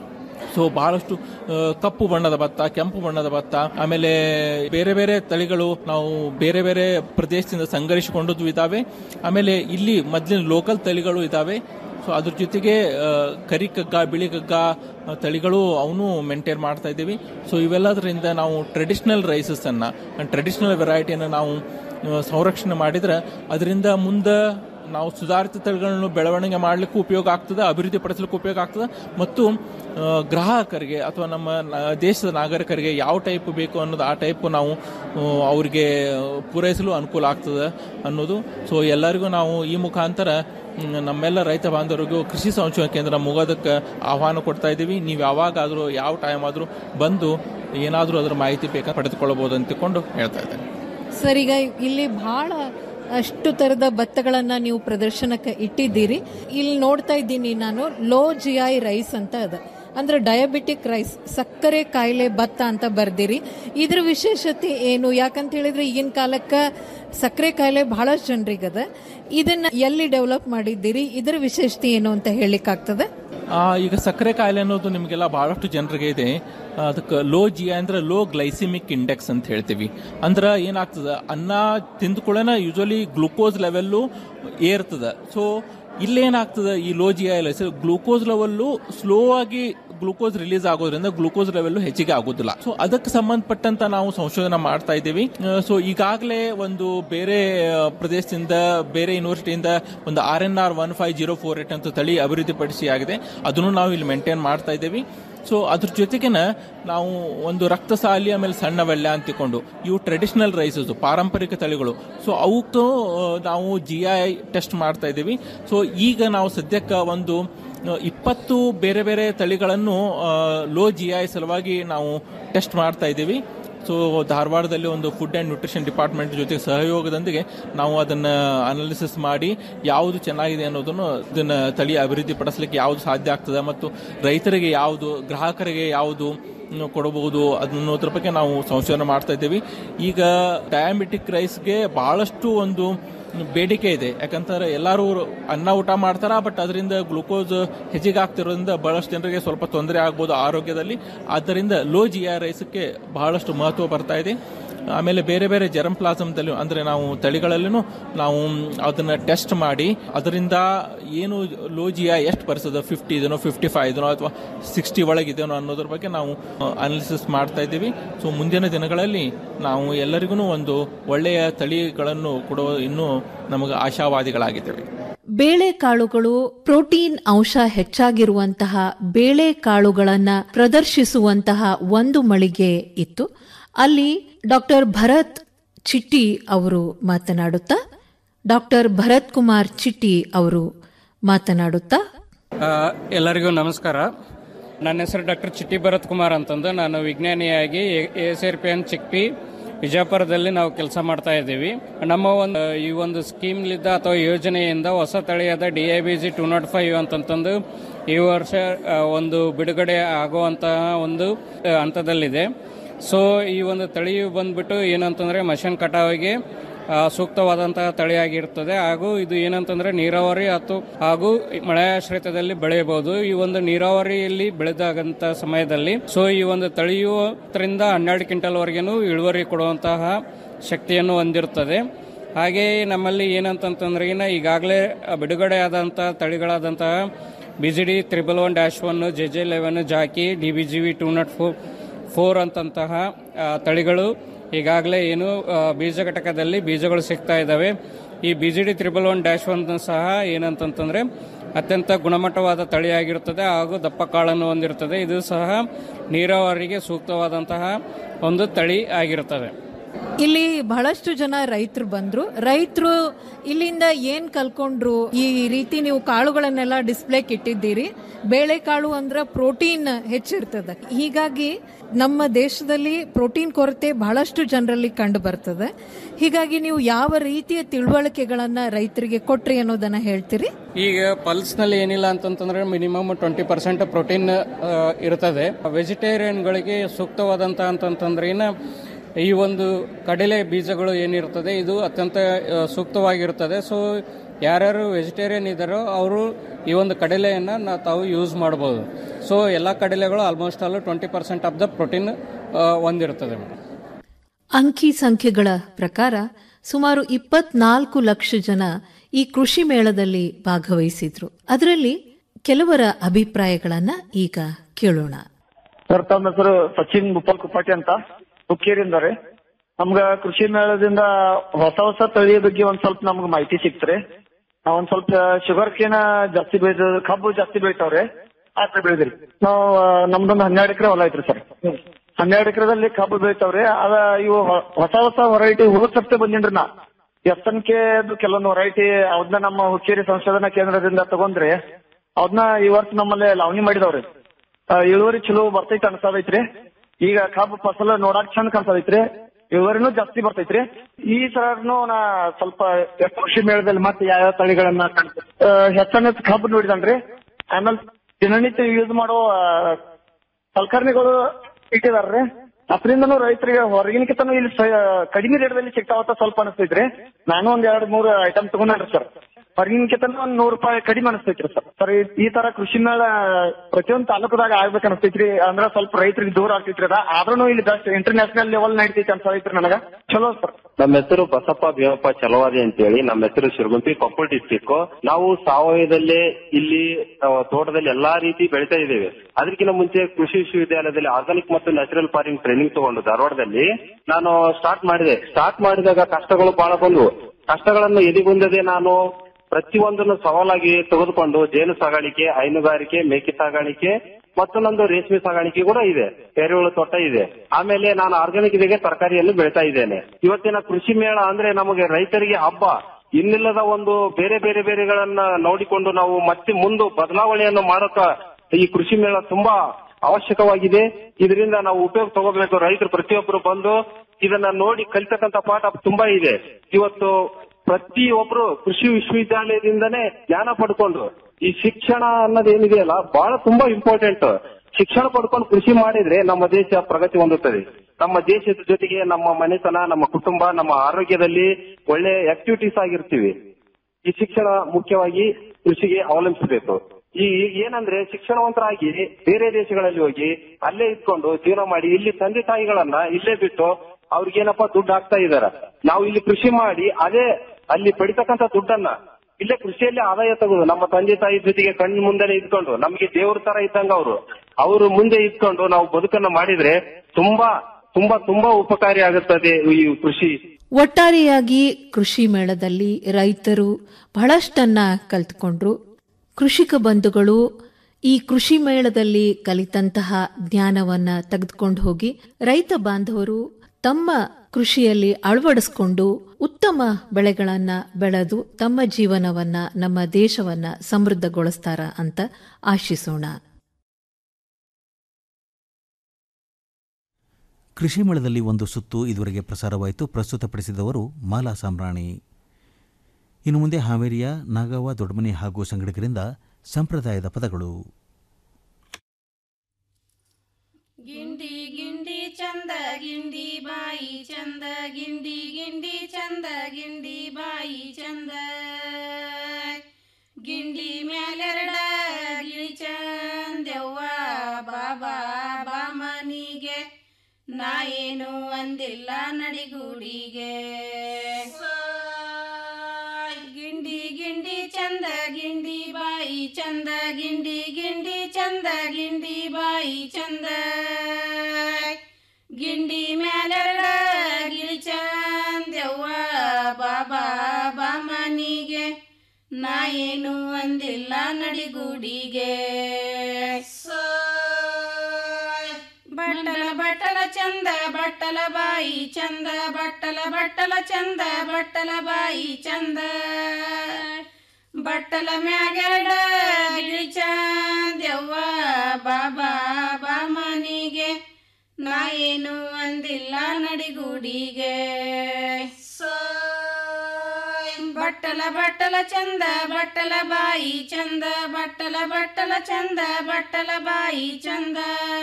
ಸೊ ಬಹಳಷ್ಟು ಆ, ಕಪ್ಪು ಬಣ್ಣದ ಭತ್ತ ಕೆಂಪು ಬಣ್ಣದ ಭತ್ತ ಆಮೇಲೆ ಬೇರೆ ಬೇರೆ ತಳಿಗಳು ನಾವು ಬೇರೆ ಬೇರೆ ಪ್ರದೇಶದಿಂದ ಸಂಗ್ರಹಿಸಿಕೊಂಡದ್ದು ಇದಾವೆ ಆಮೇಲೆ ಇಲ್ಲಿ ಮೊದಲಿನ ಲೋಕಲ್ ತಳಿಗಳು ಇದಾವೆ ಸೊ ಅದ್ರ ಜೊತೆಗೆ ಆ, ಕರಿ ಕಗ್ಗ ಬಿಳಿ ಕಗ್ಗ ಆ, ತಳಿಗಳು ಅವನು ಮೇಂಟೈನ್ ಮಾಡ್ತಾ ಇದ್ದೀವಿ ಸೊ ಇವೆಲ್ಲದರಿಂದ ನಾವು ಟ್ರೆಡಿಷನಲ್ ರೈಸಸ್ ಅನ್ನ ಟ್ರೆಡಿಷನಲ್ ವೆರೈಟಿಯನ್ನು ನಾವು ಆ, ಸಂರಕ್ಷಣೆ ಮಾಡಿದ್ರೆ ಅದರಿಂದ ಮುಂದೆ ನಾವು ಸುಧಾರಿತ ತಳಿಗಳನ್ನು ಬೆಳವಣಿಗೆ ಮಾಡಲಿಕ್ಕೂ ಉಪಯೋಗ ಆಗ್ತದೆ ಅಭಿವೃದ್ಧಿ ಪಡಿಸಲಿಕ್ಕೂ ಉಪಯೋಗ ಆಗ್ತದೆ ಮತ್ತು ಆ, ಗ್ರಾಹಕರಿಗೆ ಅಥವಾ ನಮ್ಮ ನ- ದೇಶದ ನಾಗರಿಕರಿಗೆ ಯಾವ ಟೈಪ್ ಬೇಕು ಅನ್ನೋದು ಆ ಟೈಪ್ ನಾವು ಆ, ಅವರಿಗೆ ಪೂರೈಸಲು ಅನುಕೂಲ ಆಗ್ತದೆ ಅನ್ನೋದು ಸೊ ಎಲ್ಲರಿಗೂ ನಾವು ಈ ಮುಖಾಂತರ ಮ್, ನಮ್ಮೆಲ್ಲ ರೈತ ಬಾಂಧವರಿಗೂ ಕೃಷಿ ಸಂಶೋಧನಾ ಕೇಂದ್ರ ಮುಗೋದಕ್ಕೆ ಆಹ್ವಾನ ಕೊಡ್ತಾ ಇದ್ದೀವಿ ನೀವು ಯಾವಾಗಾದರೂ ಯಾವ ಟೈಮ್ ಆದರೂ ಬಂದು ಏನಾದರೂ ಅದರ ಮಾಹಿತಿ ಬೇಕಾ ಪಡೆದುಕೊಳ್ಳಬಹುದು ಅಂತಿಕೊಂಡು ಹೇಳ್ತಾ ಇದ್ದೇನೆ ಸರ್ ಈಗ ಇಲ್ಲಿ ಬಹಳ ಅಷ್ಟು ತರದ ಭತ್ತಗಳನ್ನ ನೀವು ಪ್ರದರ್ಶನಕ್ಕೆ ಇಟ್ಟಿದ್ದೀರಿ ಇಲ್ಲಿ ನೋಡ್ತಾ ಇದ್ದೀನಿ ನಾನು ಲೋ ಜಿ ಐ ರೈಸ್ ಅಂತ ಅದ ಅಂದ್ರೆ ಡಯಾಬಿಟಿಕ್ ರೈಸ್ ಸಕ್ಕರೆ ಕಾಯಿಲೆ ಭತ್ತ ಅಂತ ಬರ್ದಿರಿ ಇದ್ರ ವಿಶೇಷತೆ ಏನು ಯಾಕಂತ ಹೇಳಿದ್ರೆ ಈಗಿನ ಕಾಲಕ್ಕೆ ಸಕ್ಕರೆ ಕಾಯಿಲೆ ಬಹಳಷ್ಟು ಜನರಿಗದ ಇದನ್ನ ಎಲ್ಲಿ ಡೆವಲಪ್ ಮಾಡಿದ್ದೀರಿ ಇದ್ರ ವಿಶೇಷತೆ ಏನು ಅಂತ ಹೇಳಿಕ್ಕಾಗ್ತದೆ ಆ, ಈಗ ಸಕ್ಕರೆ ಕಾಯಿಲೆ ಅನ್ನೋದು ನಿಮಗೆಲ್ಲ ಬಹಳಷ್ಟು ಜನರಿಗೆ ಇದೆ ಅದಕ್ಕೆ ಲೋ ಜಿ ಅಂದ್ರೆ ಲೋ ಗ್ಲೈಸಿಮಿಕ್ ಇಂಡೆಕ್ಸ್ ಅಂತ ಹೇಳ್ತೀವಿ ಅಂದ್ರೆ ಏನಾಗ್ತದೆ ಅನ್ನ ತಿಂದ್ಕೊಳ್ಳೇನ ಯೂಶಲಿ ಗ್ಲೂಕೋಸ್ ಲೆವೆಲ್ಲು ಏರ್ತದೆ ಸೊ ಇಲ್ಲೇನಾಗ್ತದೆ ಈ low G I glucose level slow ಆಗಿ ಗ್ಲೂಕೋಸ್ ರಿಲೀಸ್ ಆಗೋದ್ರಿಂದ ಗ್ಲೂಕೋಸ್ ಲೆವೆಲ್ ಹೆಚ್ಚಿಗೆ ಆಗೋದಿಲ್ಲ ಸೊ ಅದಕ್ಕೆ ಸಂಬಂಧಪಟ್ಟಂತ ನಾವು ಸಂಶೋಧನೆ ಮಾಡ್ತಾ ಇದ್ದೀವಿ ಸೊ ಈಗಾಗಲೇ ಒಂದು ಬೇರೆ ಆ, ಪ್ರದೇಶದಿಂದ ಬೇರೆ ಯೂನಿವರ್ಸಿಟಿಯಿಂದ ಒಂದು R N R one five zero four eight ಅಂತ ತಳಿ ಅಭಿವೃದ್ಧಿಪಡಿಸಿ ಆಗಿದೆ ಅದನ್ನು ನಾವು ಇಲ್ಲಿ ಮೇಂಟೈನ್ ಮಾಡ್ತಾ ಇದ್ದೀವಿ ಸೊ ಅದ್ರ ಜೊತೆಗೆನ ನಾವು ಒಂದು ರಕ್ತಸಾಲಿ ಆಮೇಲೆ ಸಣ್ಣ ಬೆಳ್ಳ ಅಂತಿಕೊಂಡು ಇವು ಟ್ರೆಡಿಷನಲ್ ರೈಸಸ್ ಪಾರಂಪರಿಕ ತಳಿಗಳು ಸೊ ಅವಕ್ಕೂ ಆ, ನಾವು ಜಿ ಐ ಟೆಸ್ಟ್ ಮಾಡ್ತಾ ಇದ್ದೀವಿ ಸೊ ಈಗ ನಾವು ಸದ್ಯಕ್ಕೆ ಒಂದು ಆ, ಇಪ್ಪತ್ತು ಬೇರೆ ಬೇರೆ ತಳಿಗಳನ್ನು ಲೋ ಜಿ ಐ ಸಲುವಾಗಿ ನಾವು ಟೆಸ್ಟ್ ಮಾಡ್ತಾ ಇದ್ದೀವಿ ಸೊ ಧಾರವಾಡದಲ್ಲಿ ಒಂದು ಫುಡ್ ಆ್ಯಂಡ್ ನ್ಯೂಟ್ರಿಷನ್ ಡಿಪಾರ್ಟ್ಮೆಂಟ್ ಜೊತೆ ಸಹಯೋಗದೊಂದಿಗೆ ನಾವು ಅದನ್ನ ಅನಾಲಿಸಿಸ್ ಮಾಡಿ ಯಾವುದು ಚೆನ್ನಾಗಿದೆ ಅನ್ನೋದನ್ನು ಇದನ್ನ ತಳಿ ಅಭಿವೃದ್ಧಿ ಪಡಿಸಲಿಕ್ಕೆ ಯಾವುದು ಸಾಧ್ಯ ಆಗ್ತದೆ ಮತ್ತು ರೈತರಿಗೆ ಯಾವುದು ಗ್ರಾಹಕರಿಗೆ ಯಾವುದು ಮ್, ಕೊಡಬಹುದು ಅನ್ನೋದ್ರ ಬಗ್ಗೆ ನಾವು ಸಂಶೋಧನೆ ಮಾಡ್ತಾ ಇದ್ದೀವಿ ಈಗ ಡಯಾಬಿಟಿಕ್ ರೈಸ್ಗೆ ಬಹಳಷ್ಟು ಒಂದು ಬೇಡಿಕೆ ಇದೆ ಯಾಕಂತಾರೆ ಎಲ್ಲರೂ ಅನ್ನ ಊಟ ಮಾಡ್ತಾರ ಬಟ್ ಅದರಿಂದ ಗ್ಲೂಕೋಸ್ ಹೆಚ್ಚಿಗೆ ಆಗ್ತಿರೋದ್ರಿಂದ ಬಹಳಷ್ಟು ಜನರಿಗೆ ಸ್ವಲ್ಪ ತೊಂದರೆ ಆಗ್ಬೋದು ಆರೋಗ್ಯದಲ್ಲಿ ಆದ್ದರಿಂದ ಲೋ ಜಿ ಆರ್ ರೈಸಕ್ಕೆ ಬಹಳಷ್ಟು ಮಹತ್ವ ಬರ್ತಾ ಇದೆ ಆಮೇಲೆ ಬೇರೆ ಬೇರೆ ಜರಂ ಪ್ಲಾಸಮ್ದಲ್ಲಿ ಅಂದ್ರೆ ನಾವು ತಳಿಗಳಲ್ಲೂ ನಾವು ಅದನ್ನ ಟೆಸ್ಟ್ ಮಾಡಿ ಅದರಿಂದ ಏನು ಲೋ ಜಿ ಐ ಎಷ್ಟು ಬರ್ತದೆ ಫಿಫ್ಟಿ ಇದನೋ ಫಿಫ್ಟಿ ಫೈವ್ ಇದನೋ ಅಥವಾ ಸಿಕ್ಸ್ಟಿ ಒಳಗಿದೆನೋ ಅನ್ನೋದ್ರ ಬಗ್ಗೆ ನಾವು ಅನಾಲಿಸಿಸ್ ಮಾಡ್ತಾ ಇದ್ದೀವಿ ಸೊ ಮುಂದಿನ ದಿನಗಳಲ್ಲಿ ನಾವು ಎಲ್ಲರಿಗೂ ಒಂದು ಒಳ್ಳೆಯ ತಳಿಗಳನ್ನು ಕೊಡುವ ಇನ್ನೂ ನಮಗೆ ಆಶಾವಾದಿಗಳಾಗಿದ್ದೇವೆ ಬೇಳೆಕಾಳುಗಳು ಪ್ರೋಟೀನ್ ಅಂಶ ಹೆಚ್ಚಾಗಿರುವಂತಹ ಬೇಳೆಕಾಳುಗಳನ್ನ ಪ್ರದರ್ಶಿಸುವಂತಹ ಒಂದು ಮಳಿಗೆ ಇತ್ತು ಅಲ್ಲಿ ಡಾಕ್ಟರ್ ಭರತ್ ಚಿಟ್ಟಿ ಅವರು ಮಾತನಾಡುತ್ತಾ ಡಾಕ್ಟರ್ ಭರತ್ ಕುಮಾರ್ ಚಿಟ್ಟಿ ಅವರು ಮಾತನಾಡುತ್ತಾ ಆ, ಎಲ್ಲರಿಗೂ ನಮಸ್ಕಾರ ನನ್ನ ಹೆಸರು ಡಾಕ್ಟರ್ ಚಿಟ್ಟಿ ಭರತ್ ಕುಮಾರ್ ಅಂತಂದು ನಾನು ವಿಜ್ಞಾನಿಯಾಗಿ S R P N chickpea ವಿಜಯಪುರದಲ್ಲಿ ನಾವು ಕೆಲಸ ಮಾಡ್ತಾ ಇದ್ದೀವಿ ನಮ್ಮ ಒಂದು ಈ ಒಂದು ಸ್ಕೀಮ್ಲಿದ್ದ ಅಥವಾ ಯೋಜನೆಯಿಂದ ಹೊಸ ತಳಿಯಾದ D I B G two nought five ಅಂತಂತಂದು ಈ ವರ್ಷ ಆ, ಒಂದು ಬಿಡುಗಡೆ ಆಗುವಂತಹ ಒಂದು ಆ, ಹಂತದಲ್ಲಿದೆ ಸೊ ಈ ಒಂದು ತಳಿಯು ಬಂದ್ಬಿಟ್ಟು ಏನಂತಂದ್ರೆ ಮಷನ್ ಕಟಾವಿಗೆ ಆ, ಸೂಕ್ತವಾದಂತಹ ತಳಿಯಾಗಿರ್ತದೆ ಹಾಗೂ ಇದು ಏನಂತಂದ್ರೆ ನೀರಾವರಿ ಅಥವಾ ಹಾಗೂ ಮಳೆಯಾಶ್ರಿತದಲ್ಲಿ ಬೆಳೆಯಬಹುದು ಈ ಒಂದು ನೀರಾವರಿಯಲ್ಲಿ ಬೆಳೆದಾಗಂತ ಸಮಯದಲ್ಲಿ ಸೊ ಈ ಒಂದು ತಳಿಯು ಹತ್ತರಿಂದ ಹನ್ನೆರಡು ಕ್ವಿಂಟಲ್ ವರೆಗೂ ಇಳುವರಿ ಕೊಡುವಂತಹ ಶಕ್ತಿಯನ್ನು ಹೊಂದಿರುತ್ತದೆ ಹಾಗೆಯೇ ನಮ್ಮಲ್ಲಿ ಏನಂತಂತಂದ್ರೆ ಇನ್ನ ಈಗಾಗಲೇ ಬಿಡುಗಡೆ ಆದಂತಹ ತಳಿಗಳಾದಂತಹ B G D triple one dash one J J eleven ಜಾಕಿ D B G V two nought four four ಅಂತಂತಹ ಆ, ತಳಿಗಳು ಈಗಾಗಲೇ ಏನು ಆ, ಬೀಜ ಘಟಕದಲ್ಲಿ ಬೀಜಗಳು ಸಿಗ್ತಾ ಇದ್ದಾವೆ ಈ B G D triple one dash one ಸಹ ಏನಂತಂತಂದ್ರೆ ಅತ್ಯಂತ ಗುಣಮಟ್ಟವಾದ ತಳಿಯಾಗಿರುತ್ತದೆ ಹಾಗೂ ದಪ್ಪ ಕಾಳನ್ನು ಹೊಂದಿರುತ್ತದೆ ಇದು ಸಹ ನೀರಾವರಿಗೆ ಸೂಕ್ತವಾದಂತಹ ಒಂದು ತಳಿ ಆಗಿರುತ್ತದೆ ಇಲ್ಲಿ ಬಹಳಷ್ಟು ಜನ ರೈತರು ಬಂದ್ರು ರೈತರು ಇಲ್ಲಿಂದ ಏನ್ ಕಲ್ಕೊಂಡ್ರು ಈ ರೀತಿ ನೀವು ಕಾಳುಗಳನ್ನೆಲ್ಲ ಡಿಸ್ಪ್ಲೇಕ್ ಇಟ್ಟಿದ್ದೀರಿ ಬೇಳೆಕಾಳು ಅಂದ್ರೆ ಪ್ರೋಟೀನ್ ಹೆಚ್ಚಿರ್ತದೆ ಹೀಗಾಗಿ ನಮ್ಮ ದೇಶದಲ್ಲಿ ಪ್ರೋಟೀನ್ ಕೊರತೆ ಬಹಳಷ್ಟು ಜನರಲ್ಲಿ ಕಂಡು ಬರ್ತದೆ ಹೀಗಾಗಿ ನೀವು ಯಾವ ರೀತಿಯ ತಿಳುವಳಿಕೆಗಳನ್ನ ರೈತರಿಗೆ ಕೊಟ್ರಿ ಅನ್ನೋದನ್ನ ಹೇಳ್ತೀರಿ ಈಗ ಪಲ್ಸ್ ನಲ್ಲಿ ಏನಿಲ್ಲ ಅಂತಂತಂದ್ರೆ ಮಿನಿಮಮ್ ಟ್ವೆಂಟಿ ಪರ್ಸೆಂಟ್ ಪ್ರೋಟೀನ್ ಇರ್ತದೆ ವೆಜಿಟೇರಿಯನ್ಗಳಿಗೆ ಸೂಕ್ತವಾದಂತ ಅಂತಂತಂದ್ರೆ ಇನ್ನ ಈ ಒಂದು ಕಡಲೆ ಬೀಜಗಳು ಏನಿರ್ತದೆ ಇದು ಅತ್ಯಂತ ಆ, ಸೂಕ್ತವಾಗಿರುತ್ತದೆ ಸೊ ಯಾರ್ಯಾರು ವೆಜಿಟೇರಿಯನ್ ಇದ್ದಾರೋ ಅವರು ಈ ಒಂದು ಕಡಲೆಯನ್ನ ನಾ- ತಾವು ಯೂಸ್ ಮಾಡಬಹುದು ಸೊ ಎಲ್ಲ ಕಡಲೆಗಳು almost all twenty percent of the protein ಹೊಂದಿರುತ್ತದೆ ಮೇಡಮ್ ಅಂಕಿ ಸಂಖ್ಯೆಗಳ ಪ್ರಕಾರ ಸುಮಾರು ಇಪ್ಪತ್ನಾಲ್ಕು ಲಕ್ಷ ಜನ ಈ ಕೃಷಿ ಮೇಳದಲ್ಲಿ ಭಾಗವಹಿಸಿದ್ರು ಅದರಲ್ಲಿ ಕೆಲವರ ಅಭಿಪ್ರಾಯಗಳನ್ನ ಈಗ ಕೇಳೋಣ ಸರ್ ತಮ್ಮ ಹೆಸರು ಸಚಿನ್ ಮುಪ್ಪಲ್ ಕುಪ್ಪಾಟಿ ಅಂತ ಹುಕ್ಕೇರಿಯಿಂದ ರೀ ನಮ್ಗ ಕೃಷಿ ಮೇಳದಿಂದ ಹೊಸ ಹೊಸ ತಳಿಯ ಬಗ್ಗೆ ಒಂದ್ ಸ್ವಲ್ಪ ನಮ್ಗೆ ಮಾಹಿತಿ ಸಿಕ್ತ್ರಿ ನಾವ್ ಒಂದ್ ಸ್ವಲ್ಪ ಶುಗರ್ ಕೇನ ಜಾಸ್ತಿ ಬೆಳೆದ ಕಬ್ಬು ಜಾಸ್ತಿ ಬೆಳಿತಾವ್ರಿ ಆತರ ಬೆಳೆದ್ರಿ ನಾವು ಆ, ನಮ್ದೊಂದು ಹನ್ನೆರಡು ಎಕರೆ ಹೊಲ ಐತ್ರಿ ಸರ್ ಹನ್ನೆರಡು ಎಕರೆದಲ್ಲಿ ಕಬ್ಬು ಬೆಳಿತಾವ್ರಿ ಅದ ಇವು ಹೊ- ಹೊಸ ಹೊಸ ವೆರೈಟಿ ಹೋದ್ ಸಪ್ತೆ ಬಂದಿನ್ರಿ ನಾ ಎಸ್ ಎನ್ ಕೆ ಕೆಲವೊಂದು ವೆರೈಟಿ ಅವನ್ನ ನಮ್ಮ ಹುಕ್ಕೇರಿ ಸಂಶೋಧನಾ ಕೇಂದ್ರದಿಂದ ತಗೊಂಡ್ರಿ ಅವನ್ನ ಈ ವರ್ಷ ನಮ್ಮಲ್ಲಿ ಲಾವಣಿ ಮಾಡಿದವ್ರಿ ಆ, ಇಳುವರಿ ಚಲೋ ಬರ್ತೈತೆ ಅನ್ಸದೈತ್ರಿ ಈಗ ಕಬ್ಬು ಫಸಲು ನೋಡಾಕ್ ಚಂದ ಕಾಣ್ಸದೈತ್ರಿ ಇಳುವರಿನೂ ಜಾಸ್ತಿ ಬರ್ತೈತ್ರಿ ಈ ಸರ್ನು ನಾ ಸ್ವಲ್ಪ ಕೃಷಿ ಮೇಳದಲ್ಲಿ ಮತ್ತೆ ಯಾವ ತಳಿಗಳನ್ನ ಹೆಚ್ಚನ ಕಬ್ಬು ನೋಡಿದನ್ರಿ ಆಮೇಲೆ ದಿನನಿತ್ಯ ಯೂಸ್ ಮಾಡೋ ಆ, ಸಲಕರಣೆಗಳು ಇಟ್ಟಿದಾರ್ರಿ ಅದರಿಂದನೂ ರೈತರಿಗೆ ಹೊರಗಿನಕಿಂತನೂ ಇಲ್ಲಿ ಸ- ಕಡಿಮೆ ರೇಟ್ದಲ್ಲಿ ಸಿಗ್ತಾವತ್ತ ಸ್ವಲ್ಪ ಅನಿಸ್ತೈತ್ರಿ ನಾನು ಒಂದ್ ಎರಡ್ ಮೂರು ಐಟಮ್ ತಗೊಂಡ್ರಿ ಸರ್ ಹೊರಗಿನಕಿಂತನೂ ಒಂದ್ ನೂರು ರೂಪಾಯಿ ಕಡಿಮೆ ಅನಿಸ್ತೈತ್ರಿ ಸರ್ ಸರ್ ಈ- ಈ ತರ ಕೃಷಿ ಮೇಳ ಪ್ರತಿಯೊಂದು ತಾಲೂಕದಾಗ ಆಗ್ಬೇಕು ಅನಿಸ್ತೈತ್ರಿ ಅಂದ್ರ ಸ್ವಲ್ಪ ರೈತರಿಗೆ ದೂರ ಆಗ್ತೈತ್ರಿ ಅದ ಆದ್ರೂ ಇಲ್ಲಿ ಬೆಸ್ಟ್ ಇಂಟರ್ನ್ಯಾಷನಲ್ ಲೆವೆಲ್ ನಡೀತೈತಿ ಅನ್ಸೈತ್ರಿ ನನಗ ಚಲೋ ಸರ್ ನಮ್ಮ ಹೆಸರು ಬಸಪ್ಪ ಭೀಮಪ್ಪ ಚಲವಾದಿ ಅಂತೇಳಿ ನಮ್ಮ ಹೆಸರು ಶಿರಗುಂಪಿ ಕೊಪ್ಪಳ ಡಿಸ್ಟಿಕ್ ನಾವು ಸಾವಯವದಲ್ಲೇ ಇಲ್ಲಿ ಆ, ತೋಟದಲ್ಲಿ ಎಲ್ಲಾ ರೀತಿ ಬೆಳಿತಾ ಇದ್ದೇವೆ ಅದಕ್ಕಿಂತ ಮುಂಚೆ ಕೃಷಿ ವಿಶ್ವವಿದ್ಯಾಲಯದಲ್ಲಿ ಆರ್ಗಾನಿಕ್ ಮತ್ತು ನ್ಯಾಚುರಲ್ ಫಾರ್ಮಿಂಗ್ ಟ್ರೈನಿಂಗ್ ತಗೊಂಡು ಧಾರವಾಡದಲ್ಲಿ ನಾನು ಸ್ಟಾರ್ಟ್ ಮಾಡಿದೆ ಸ್ಟಾರ್ಟ್ ಮಾಡಿದಾಗ ಕಷ್ಟಗಳು ಬಹಳ ಬಂದವು ಕಷ್ಟಗಳನ್ನು ಎದಿಗುಂದದೆ ನಾನು ಪ್ರತಿಯೊಂದನ್ನು ಸವಾಲಾಗಿ ತೆಗೆದುಕೊಂಡು ಜೇನು ಸಾಗಾಣಿಕೆ ಹೈನುಗಾರಿಕೆ ಮೇಕೆ ಸಾಗಾಣಿಕೆ ಮತ್ತು ನಂದು ರೇಷ್ಮೆ ಸಾಗಾಣಿಕೆ ಕೂಡ ಇದೆ ಎರೆಹುಳು ತೋಟ ಇದೆ ಆಮೇಲೆ ನಾನು ಆರ್ಗಾನಿಕ್ ಇದಕ್ಕೆ ತರಕಾರಿಯನ್ನು ಬೆಳಿತಾ ಇದ್ದೇನೆ ಇವತ್ತಿನ ಕೃಷಿ ಮೇಳ ಅಂದ್ರೆ ನಮಗೆ ರೈತರಿಗೆ ಹಬ್ಬ ಇನ್ನಿಲ್ಲದ ಒಂದು ಬೇರೆ ಬೇರೆ ಬೇರೆಗಳನ್ನ ನೋಡಿಕೊಂಡು ನಾವು ಮತ್ತೆ ಮುಂದೆ ಬದಲಾವಣೆಯನ್ನು ಮಾಡೋಕ ಈ ಕೃಷಿ ಮೇಳ ತುಂಬಾ ಅವಶ್ಯಕವಾಗಿದೆ ಇದರಿಂದ ನಾವು ಉಪಯೋಗ ತಗೋಬೇಕು ರೈತರು ಪ್ರತಿಯೊಬ್ಬರು ಬಂದು ಇದನ್ನ ನೋಡಿ ಕಲಿತಕ್ಕಂತ ಪಾಠ ತುಂಬಾ ಇದೆ ಇವತ್ತು ಪ್ರತಿಯೊಬ್ರು ಕೃಷಿ ವಿಶ್ವವಿದ್ಯಾಲಯದಿಂದನೇ ಜ್ಞಾನ ಪಡ್ಕೊಂಡು ಈ ಶಿಕ್ಷಣ ಅನ್ನೋದೇನಿದೆಯಲ್ಲ ಬಹಳ ತುಂಬಾ ಇಂಪಾರ್ಟೆಂಟ್ ಶಿಕ್ಷಣ ಪಡ್ಕೊಂಡು ಕೃಷಿ ಮಾಡಿದ್ರೆ ನಮ್ಮ ದೇಶ ಪ್ರಗತಿ ಹೊಂದುತ್ತದೆ ನಮ್ಮ ದೇಶದ ಜೊತೆಗೆ ನಮ್ಮ ಮನೆತನ ನಮ್ಮ ಕುಟುಂಬ ನಮ್ಮ ಆರೋಗ್ಯದಲ್ಲಿ ಒಳ್ಳೆ ಆಕ್ಟಿವಿಟೀಸ್ ಆಗಿರ್ತೀವಿ ಈ ಶಿಕ್ಷಣ ಮುಖ್ಯವಾಗಿ ಕೃಷಿಗೆ ಅವಲಂಬಿಸಬೇಕು ಈ ಏನಂದ್ರೆ ಶಿಕ್ಷಣವಂತರಾಗಿ ಬೇರೆ ದೇಶಗಳಲ್ಲಿ ಹೋಗಿ ಅಲ್ಲೇ ಇದ್ಕೊಂಡು ಜೀವನ ಮಾಡಿ ಇಲ್ಲಿ ತಂದೆ ತಾಯಿಗಳನ್ನ ಇಲ್ಲೇ ಬಿಟ್ಟು ಅವ್ರಿಗೇನಪ್ಪ ದುಡ್ಡು ಹಾಕ್ತಾ ಇದಾರ ನಾವು ಇಲ್ಲಿ ಕೃಷಿ ಮಾಡಿ ಅದೇ ಅಲ್ಲಿ ಪಡಿತಕ್ಕಂತ ದುಡ್ಡನ್ನ ಇಲ್ಲೇ ಕೃಷಿಯಲ್ಲಿ ಆದಾಯ ತಗೋದು ನಮ್ಮ ತಂದೆ ತಾಯಿ ಜೊತೆಗೆ ಕಣ್ಣು ಮುಂದೆನೆ ಇದ್ಕೊಂಡು ನಮಗೆ ದೇವ್ರ ತರ ಇದ್ದಂಗ ಅವರು ಅವರು ಮುಂದೆ ಇದ್ಕೊಂಡು ನಾವು ಬದುಕನ್ನ ಮಾಡಿದ್ರೆ ತುಂಬಾ ತುಂಬಾ ತುಂಬಾ ಉಪಕಾರಿ ಆಗುತ್ತದೆ ಈ ಕೃಷಿ ಒಟ್ಟಾರೆಯಾಗಿ ಕೃಷಿ ಮೇಳದಲ್ಲಿ ರೈತರು ಬಹಳಷ್ಟನ್ನ ಕಲ್ತ್ಕೊಂಡ್ರು ಕೃಷಿಕ ಬಂಧುಗಳು ಈ ಕೃಷಿ ಮೇಳದಲ್ಲಿ ಕಲಿತಂತಹ ಜ್ಞಾನವನ್ನ ತೆಗೆದುಕೊಂಡು ಹೋಗಿ ರೈತ ಬಾಂಧವರು ತಮ್ಮ ಕೃಷಿಯಲ್ಲಿ ಅಳವಡಿಸಿಕೊಂಡು ಉತ್ತಮ ಬೆಳೆಗಳನ್ನ ಬೆಳೆದು ತಮ್ಮ ಜೀವನವನ್ನ ನಮ್ಮ ದೇಶವನ್ನ ಸಮೃದ್ಧಗೊಳಿಸ್ತಾರ ಅಂತ ಆಶಿಸೋಣ ಕೃಷಿ ಮೇಳದಲ್ಲಿ ಒಂದು ಸುತ್ತು ಇದುವರೆಗೆ ಪ್ರಸಾರವಾಯಿತು ಪ್ರಸ್ತುತಪಡಿಸಿದವರು ಮಾಲಾ ಸಾಮ್ರಾಣಿ ಇನ್ನು ಮುಂದೆ ಹಾವೇರಿಯ ನಾಗವ್ವ ದೊಡ್ಡಮನಿ ಹಾಗೂ ಸಂಗಡಿಗರಿಂದ ಸಂಪ್ರದಾಯದ ಪದಗಳು ಗಿಂಡಿ ಗಿಂಡಿ ಚಂದ ಗಿಂಡಿ ಬಾಯಿ ಚಂದ ಗಿಂಡಿ ಗಿಂಡಿ ಚಂದ ಗಿಂಡಿ ಬಾಯಿ ಚಂದ ಗಿಂಡಿ ಮ್ಯಾಲೆರಡ ಗಿಳಿ ಚಂದೆವ್ವ ಬಾಬಾ ಬಾಮನಿಗೆ ನಾ ಏನು ಅಂದಿಲ್ಲ ನಡಿಗೂಡಿಗೆ ಗಿಂಡಿ ಗಿಂಡಿ ಚಂದ ಗಿಂಡಿ ಬಾಯಿ ಚಂದ ಗಿಂಡಿ ಗಿಂಡಿ ಚಂದ ಗಿಂಡಿ ಬಾಯಿ ಚಂದ ಗಿಂಡಿ ಮ್ಯಾಲೆರಡ ಗಿಳಿ ಚಂದೆವ್ವ ಬಾಬಾ ಬಾಮನಿಗೆ ನಾ ಏನು ಅಂದಿಲ್ಲ ನಡಿಗೂಡಿಗೆ ಬಟ್ಟಲ ಬಟ್ಟಲ ಚಂದ ಬಟ್ಟಲ ಬಾಯಿ ಚಂದ ಬಟ್ಟಲ ಬಟ್ಟಲ ಚಂದ ಬಟ್ಟಲ ಬಾಯಿ ಚಂದ ಬಟ್ಟಲ ಮ್ಯಾಗೆರಡ ಗಿಳಿ ಚಂದೆವ್ವ ಬಾಬಾ ಬಾಮನಿಗೆ ನಾ ಏನು ಅಂದಿಲ್ಲ ನಡಿಗೂಡಿಗೆ ಬಟ್ಟಲ ಬಟ್ಟಲ ಚಂದ ಬಟ್ಟಲ ಬಾಯಿ ಚಂದ ಬಟ್ಟಲ ಬಟ್ಟಲ ಚಂದ ಬಟ್ಟಲ ಬಾಯಿ ಚಂದ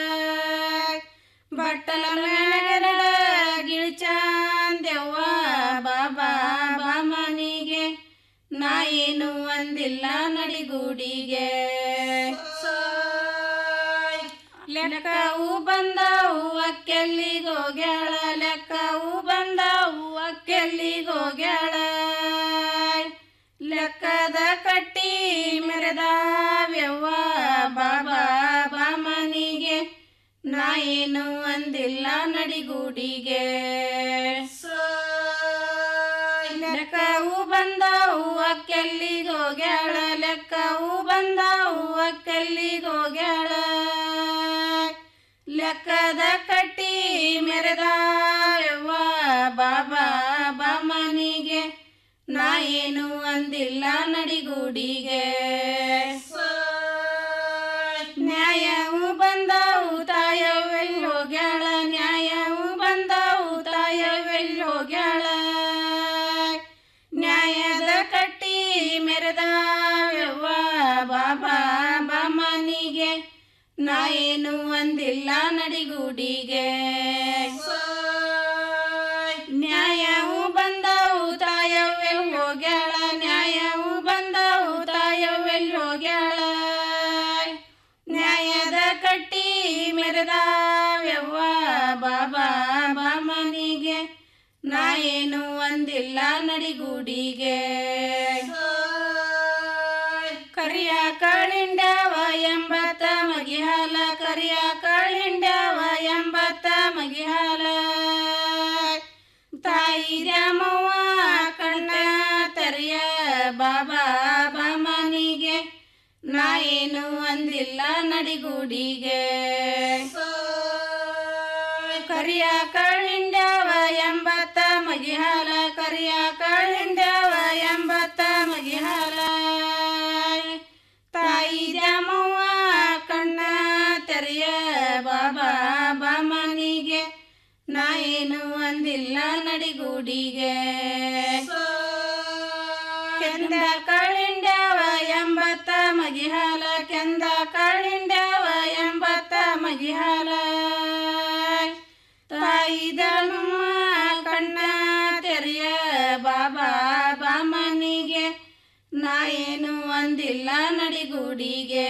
ಬಟ್ಟಲ ಮ್ಯಾಗೆರಡ ಗಿಳಿ ಚಂದೆವ್ವ ಬಾಬಾ ಬಾಮನಿಗೆ ನಾ ಏನು ಅಂದಿಲ್ಲ ನಡಿಗೂಡಿಗೆ ಲೆಕ್ಕವು ಬಂದವು ಅಕ್ಕೆಲ್ಲಿಗೋಗ್ಯಾಳ ಲೆಕ್ಕವು ಬಂದವು ಅಕ್ಕೆಲ್ಲಿಗೋಗ್ಯಾಳ ಲೆಕ್ಕದ ಕಟ್ಟಿ ಮೆರೆದಾವ್ಯವ್ವ ಬಾಬಾ ಬಾಮನಿಗೆ ನಾ ಏನು ಅಂದಿಲ್ಲ ನಡಿಗೂಡಿಗೆ ಲೆಕ್ಕವು ಬಂದವು ಅಕ್ಕೆಲ್ಲಿಗೋಗ್ಯಾಳ ಲೆಕ್ಕವು ಬಂದವು ಅಕ್ಕೆಲ್ಲಿಗೋಗ್ಯಾಳ ಲೆಕ್ಕದ ಕಟ್ಟಿ ಮೆರೆದಾವ್ಯವ್ವ ಬಾಬಾ ಬಾಮನಿಗೆ ನಾ ಏನು ಅಂದಿಲ್ಲ ನಡಿಗೂಡಿಗೆ ನ್ಯಾಯವು ಬಂದವು ತಾಯವೆಲ್ಲೋಗ್ಯಾಳ ನ್ಯಾಯವು ಬಂದವು ತಾಯವೆಲ್ಲೋಗ್ಯಾಳ ನ್ಯಾಯದ ಕಟ್ಟಿ ಮೆರೆದಾವ್ಯವ್ವ ಬಾಬಾ ಬಾಮನಿಗೆ ನಾ ಏನು ಅಂದಿಲ್ಲ ನಡಿಗೂಡಿಗೆ ನ್ಯಾಯವು ಬಂದವು ತಾಯವೆಲ್ಲೋಗ್ಯಾಳ ನ್ಯಾಯವು ಬಂದವು ತಾಯವೆಲ್ಲೋಗ್ಯಾಳ ನ್ಯಾಯದ ಕಟ್ಟಿ ಮೆರೆದಾವ್ಯವ್ವ ಬಾಬಾ ಬಾಮನಿಗೆ ನಾ ಏನು ಅಂದಿಲ್ಲ ನಡಿಗೂಡಿಗೆ ಕರಿಯ ಕಾಳಿಂಡ್ಯಾವ ಎಂಬತ್ತ ಮಗಿಹಾಲ ಕರಿಯ ಕಾಳಿಂಡ್ಯಾವ ಎಂಬತ್ತ ಮಗಿಹಾಲ ತಾಯಿ ರಾಮವ್ವ ಕಣ್ಣ ತೆರೆಯ ಬಾಬಾ ಬಾಮನಿಗೆ ನಾ ಏನು ಅಂದಿಲ್ಲ ನಡಿಗೂಡಿಗೆ ಕರಿಯ ಕಾಳಿಂಡ್ಯಾವ ಎಂಬತ್ತ ಮಗಿಹಾಲ ಕರಿಯ ಕಾಳಿಂಡ್ಯಾವ ಎಂಬತ್ತ ಮಗಿಹಾಲ ತಾಯಿ ರಾಮವ್ವ ಕಣ್ಣ ತೆರೆಯ ಬಾಬಾ ಬಾಮನಿಗೆ ನಾ ಏನು ಅಂದಿಲ್ಲ ನಡಿಗೂಡಿಗೆ ಕೆಂದ ಕಾಳಿಂಡ್ಯಾವ ಎಂಬತ್ತ ಮಗಿಹಾಲ ಕೆಂದ ಕಾಳಿಂಡ್ಯಾವ ಎಂಬತ್ತ ಮಗಿಹಾಲ ತಾಯಿ ದಾನಮ್ಮ ಕಣ್ಣ ತೆರೆಯ ಬಾಬಾ ಬಾಮನಿಗೆ ನಾ ಏನು ಅಂದಿಲ್ಲ ನಡಿಗೂಡಿಗೆ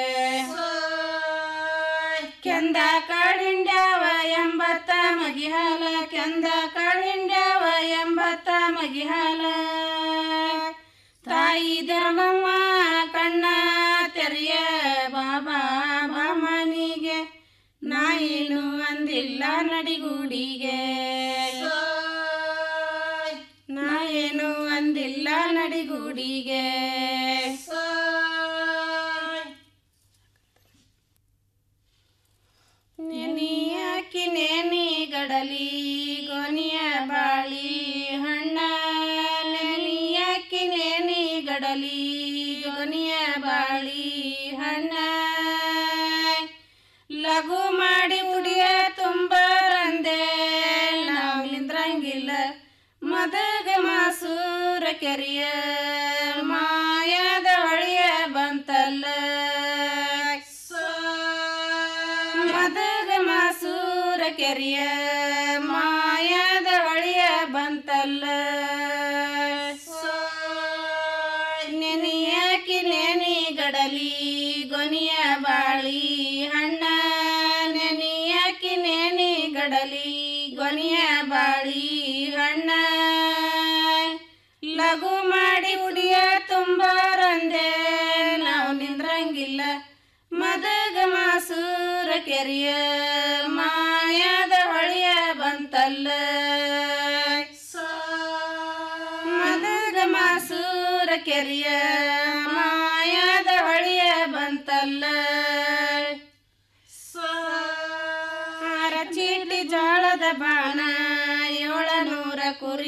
ಕೆಂದ ಕಾಳಿಂಡ್ಯಾವ ಎಂಬತ್ತ ಮಗಿಹಾಲ ಕೆಂದ ಕಾಳಿಂಡ್ಯಾವ ಎಂಬತ್ತ ಮಗಿಹಾಲ ತಾಯಿ ಧರ್ಮಮ್ಮ ಕಣ್ಣ ತೆರೆಯ ಬಾಬಾ ಬಾಮನಿಗೆ ನಾ ಏನು ಅಂದಿಲ್ಲ ನಡಿಗೂಡಿಗೆ ನಾ ಏನು ಅಂದಿಲ್ಲ ನಡಿಗೂಡಿಗೆ ನೆನಿಯಾಕಿ ನೇನಿ ಗಡಲಿ ಗೊನಿಯ ಬಾಳಿ ಹಣ್ಣ ನೆನಿಯಾಕಿ ನೇನಿ ಗಡಲಿ ಗೊನಿಯ ಬಾಳಿ ಹಣ್ಣ ಲಘು ಮಾಡಿ ಉಡಿಯ ತುಂಬ ರಂದೆ ಕೆರಿಯ ಮಾಯದ ಹೊಳಿಯ ಬಂತಲ್ಲ ಮದಗ ಮಾಸೂರ ಕೆರಿಯ ಮಾಯದ ಹೊಳಿಯ ಬಂತಲ್ಲ ನೆನೆಯಾಕಿ ನೆನಿ ಗಡಲಿ ಗೊನಿಯ ಬಾಳಿ ಹಣ್ಣ ನೆನೆಯಾಕಿ ನೆನಿ ಗಡಲಿ ಗೊನಿಯ ಬಾಳಿ ಹಣ್ಣ ಲಘು ಮಾಡಿ ಉಡಿಯ ತುಂಬಾರಂದೆ ನಾವು ನಿಂದ್ರಂಗಿಲ್ಲ ಮದಗ ಮಾಸೂರ ಕೆರಿಯ ಮಾಯದ ಹೊಳಿಯ ಬಂತಲ್ಲ ಮದಗ ಮಾಸೂರ ಕೆರಿಯ ಮಾಯದ ಹೊಳಿಯ ಬಂತಲ್ಲ ಚೀಟಿ ಜೋಳದ ಬಾಣ ಏಳ ನೂರ ಕುರಿ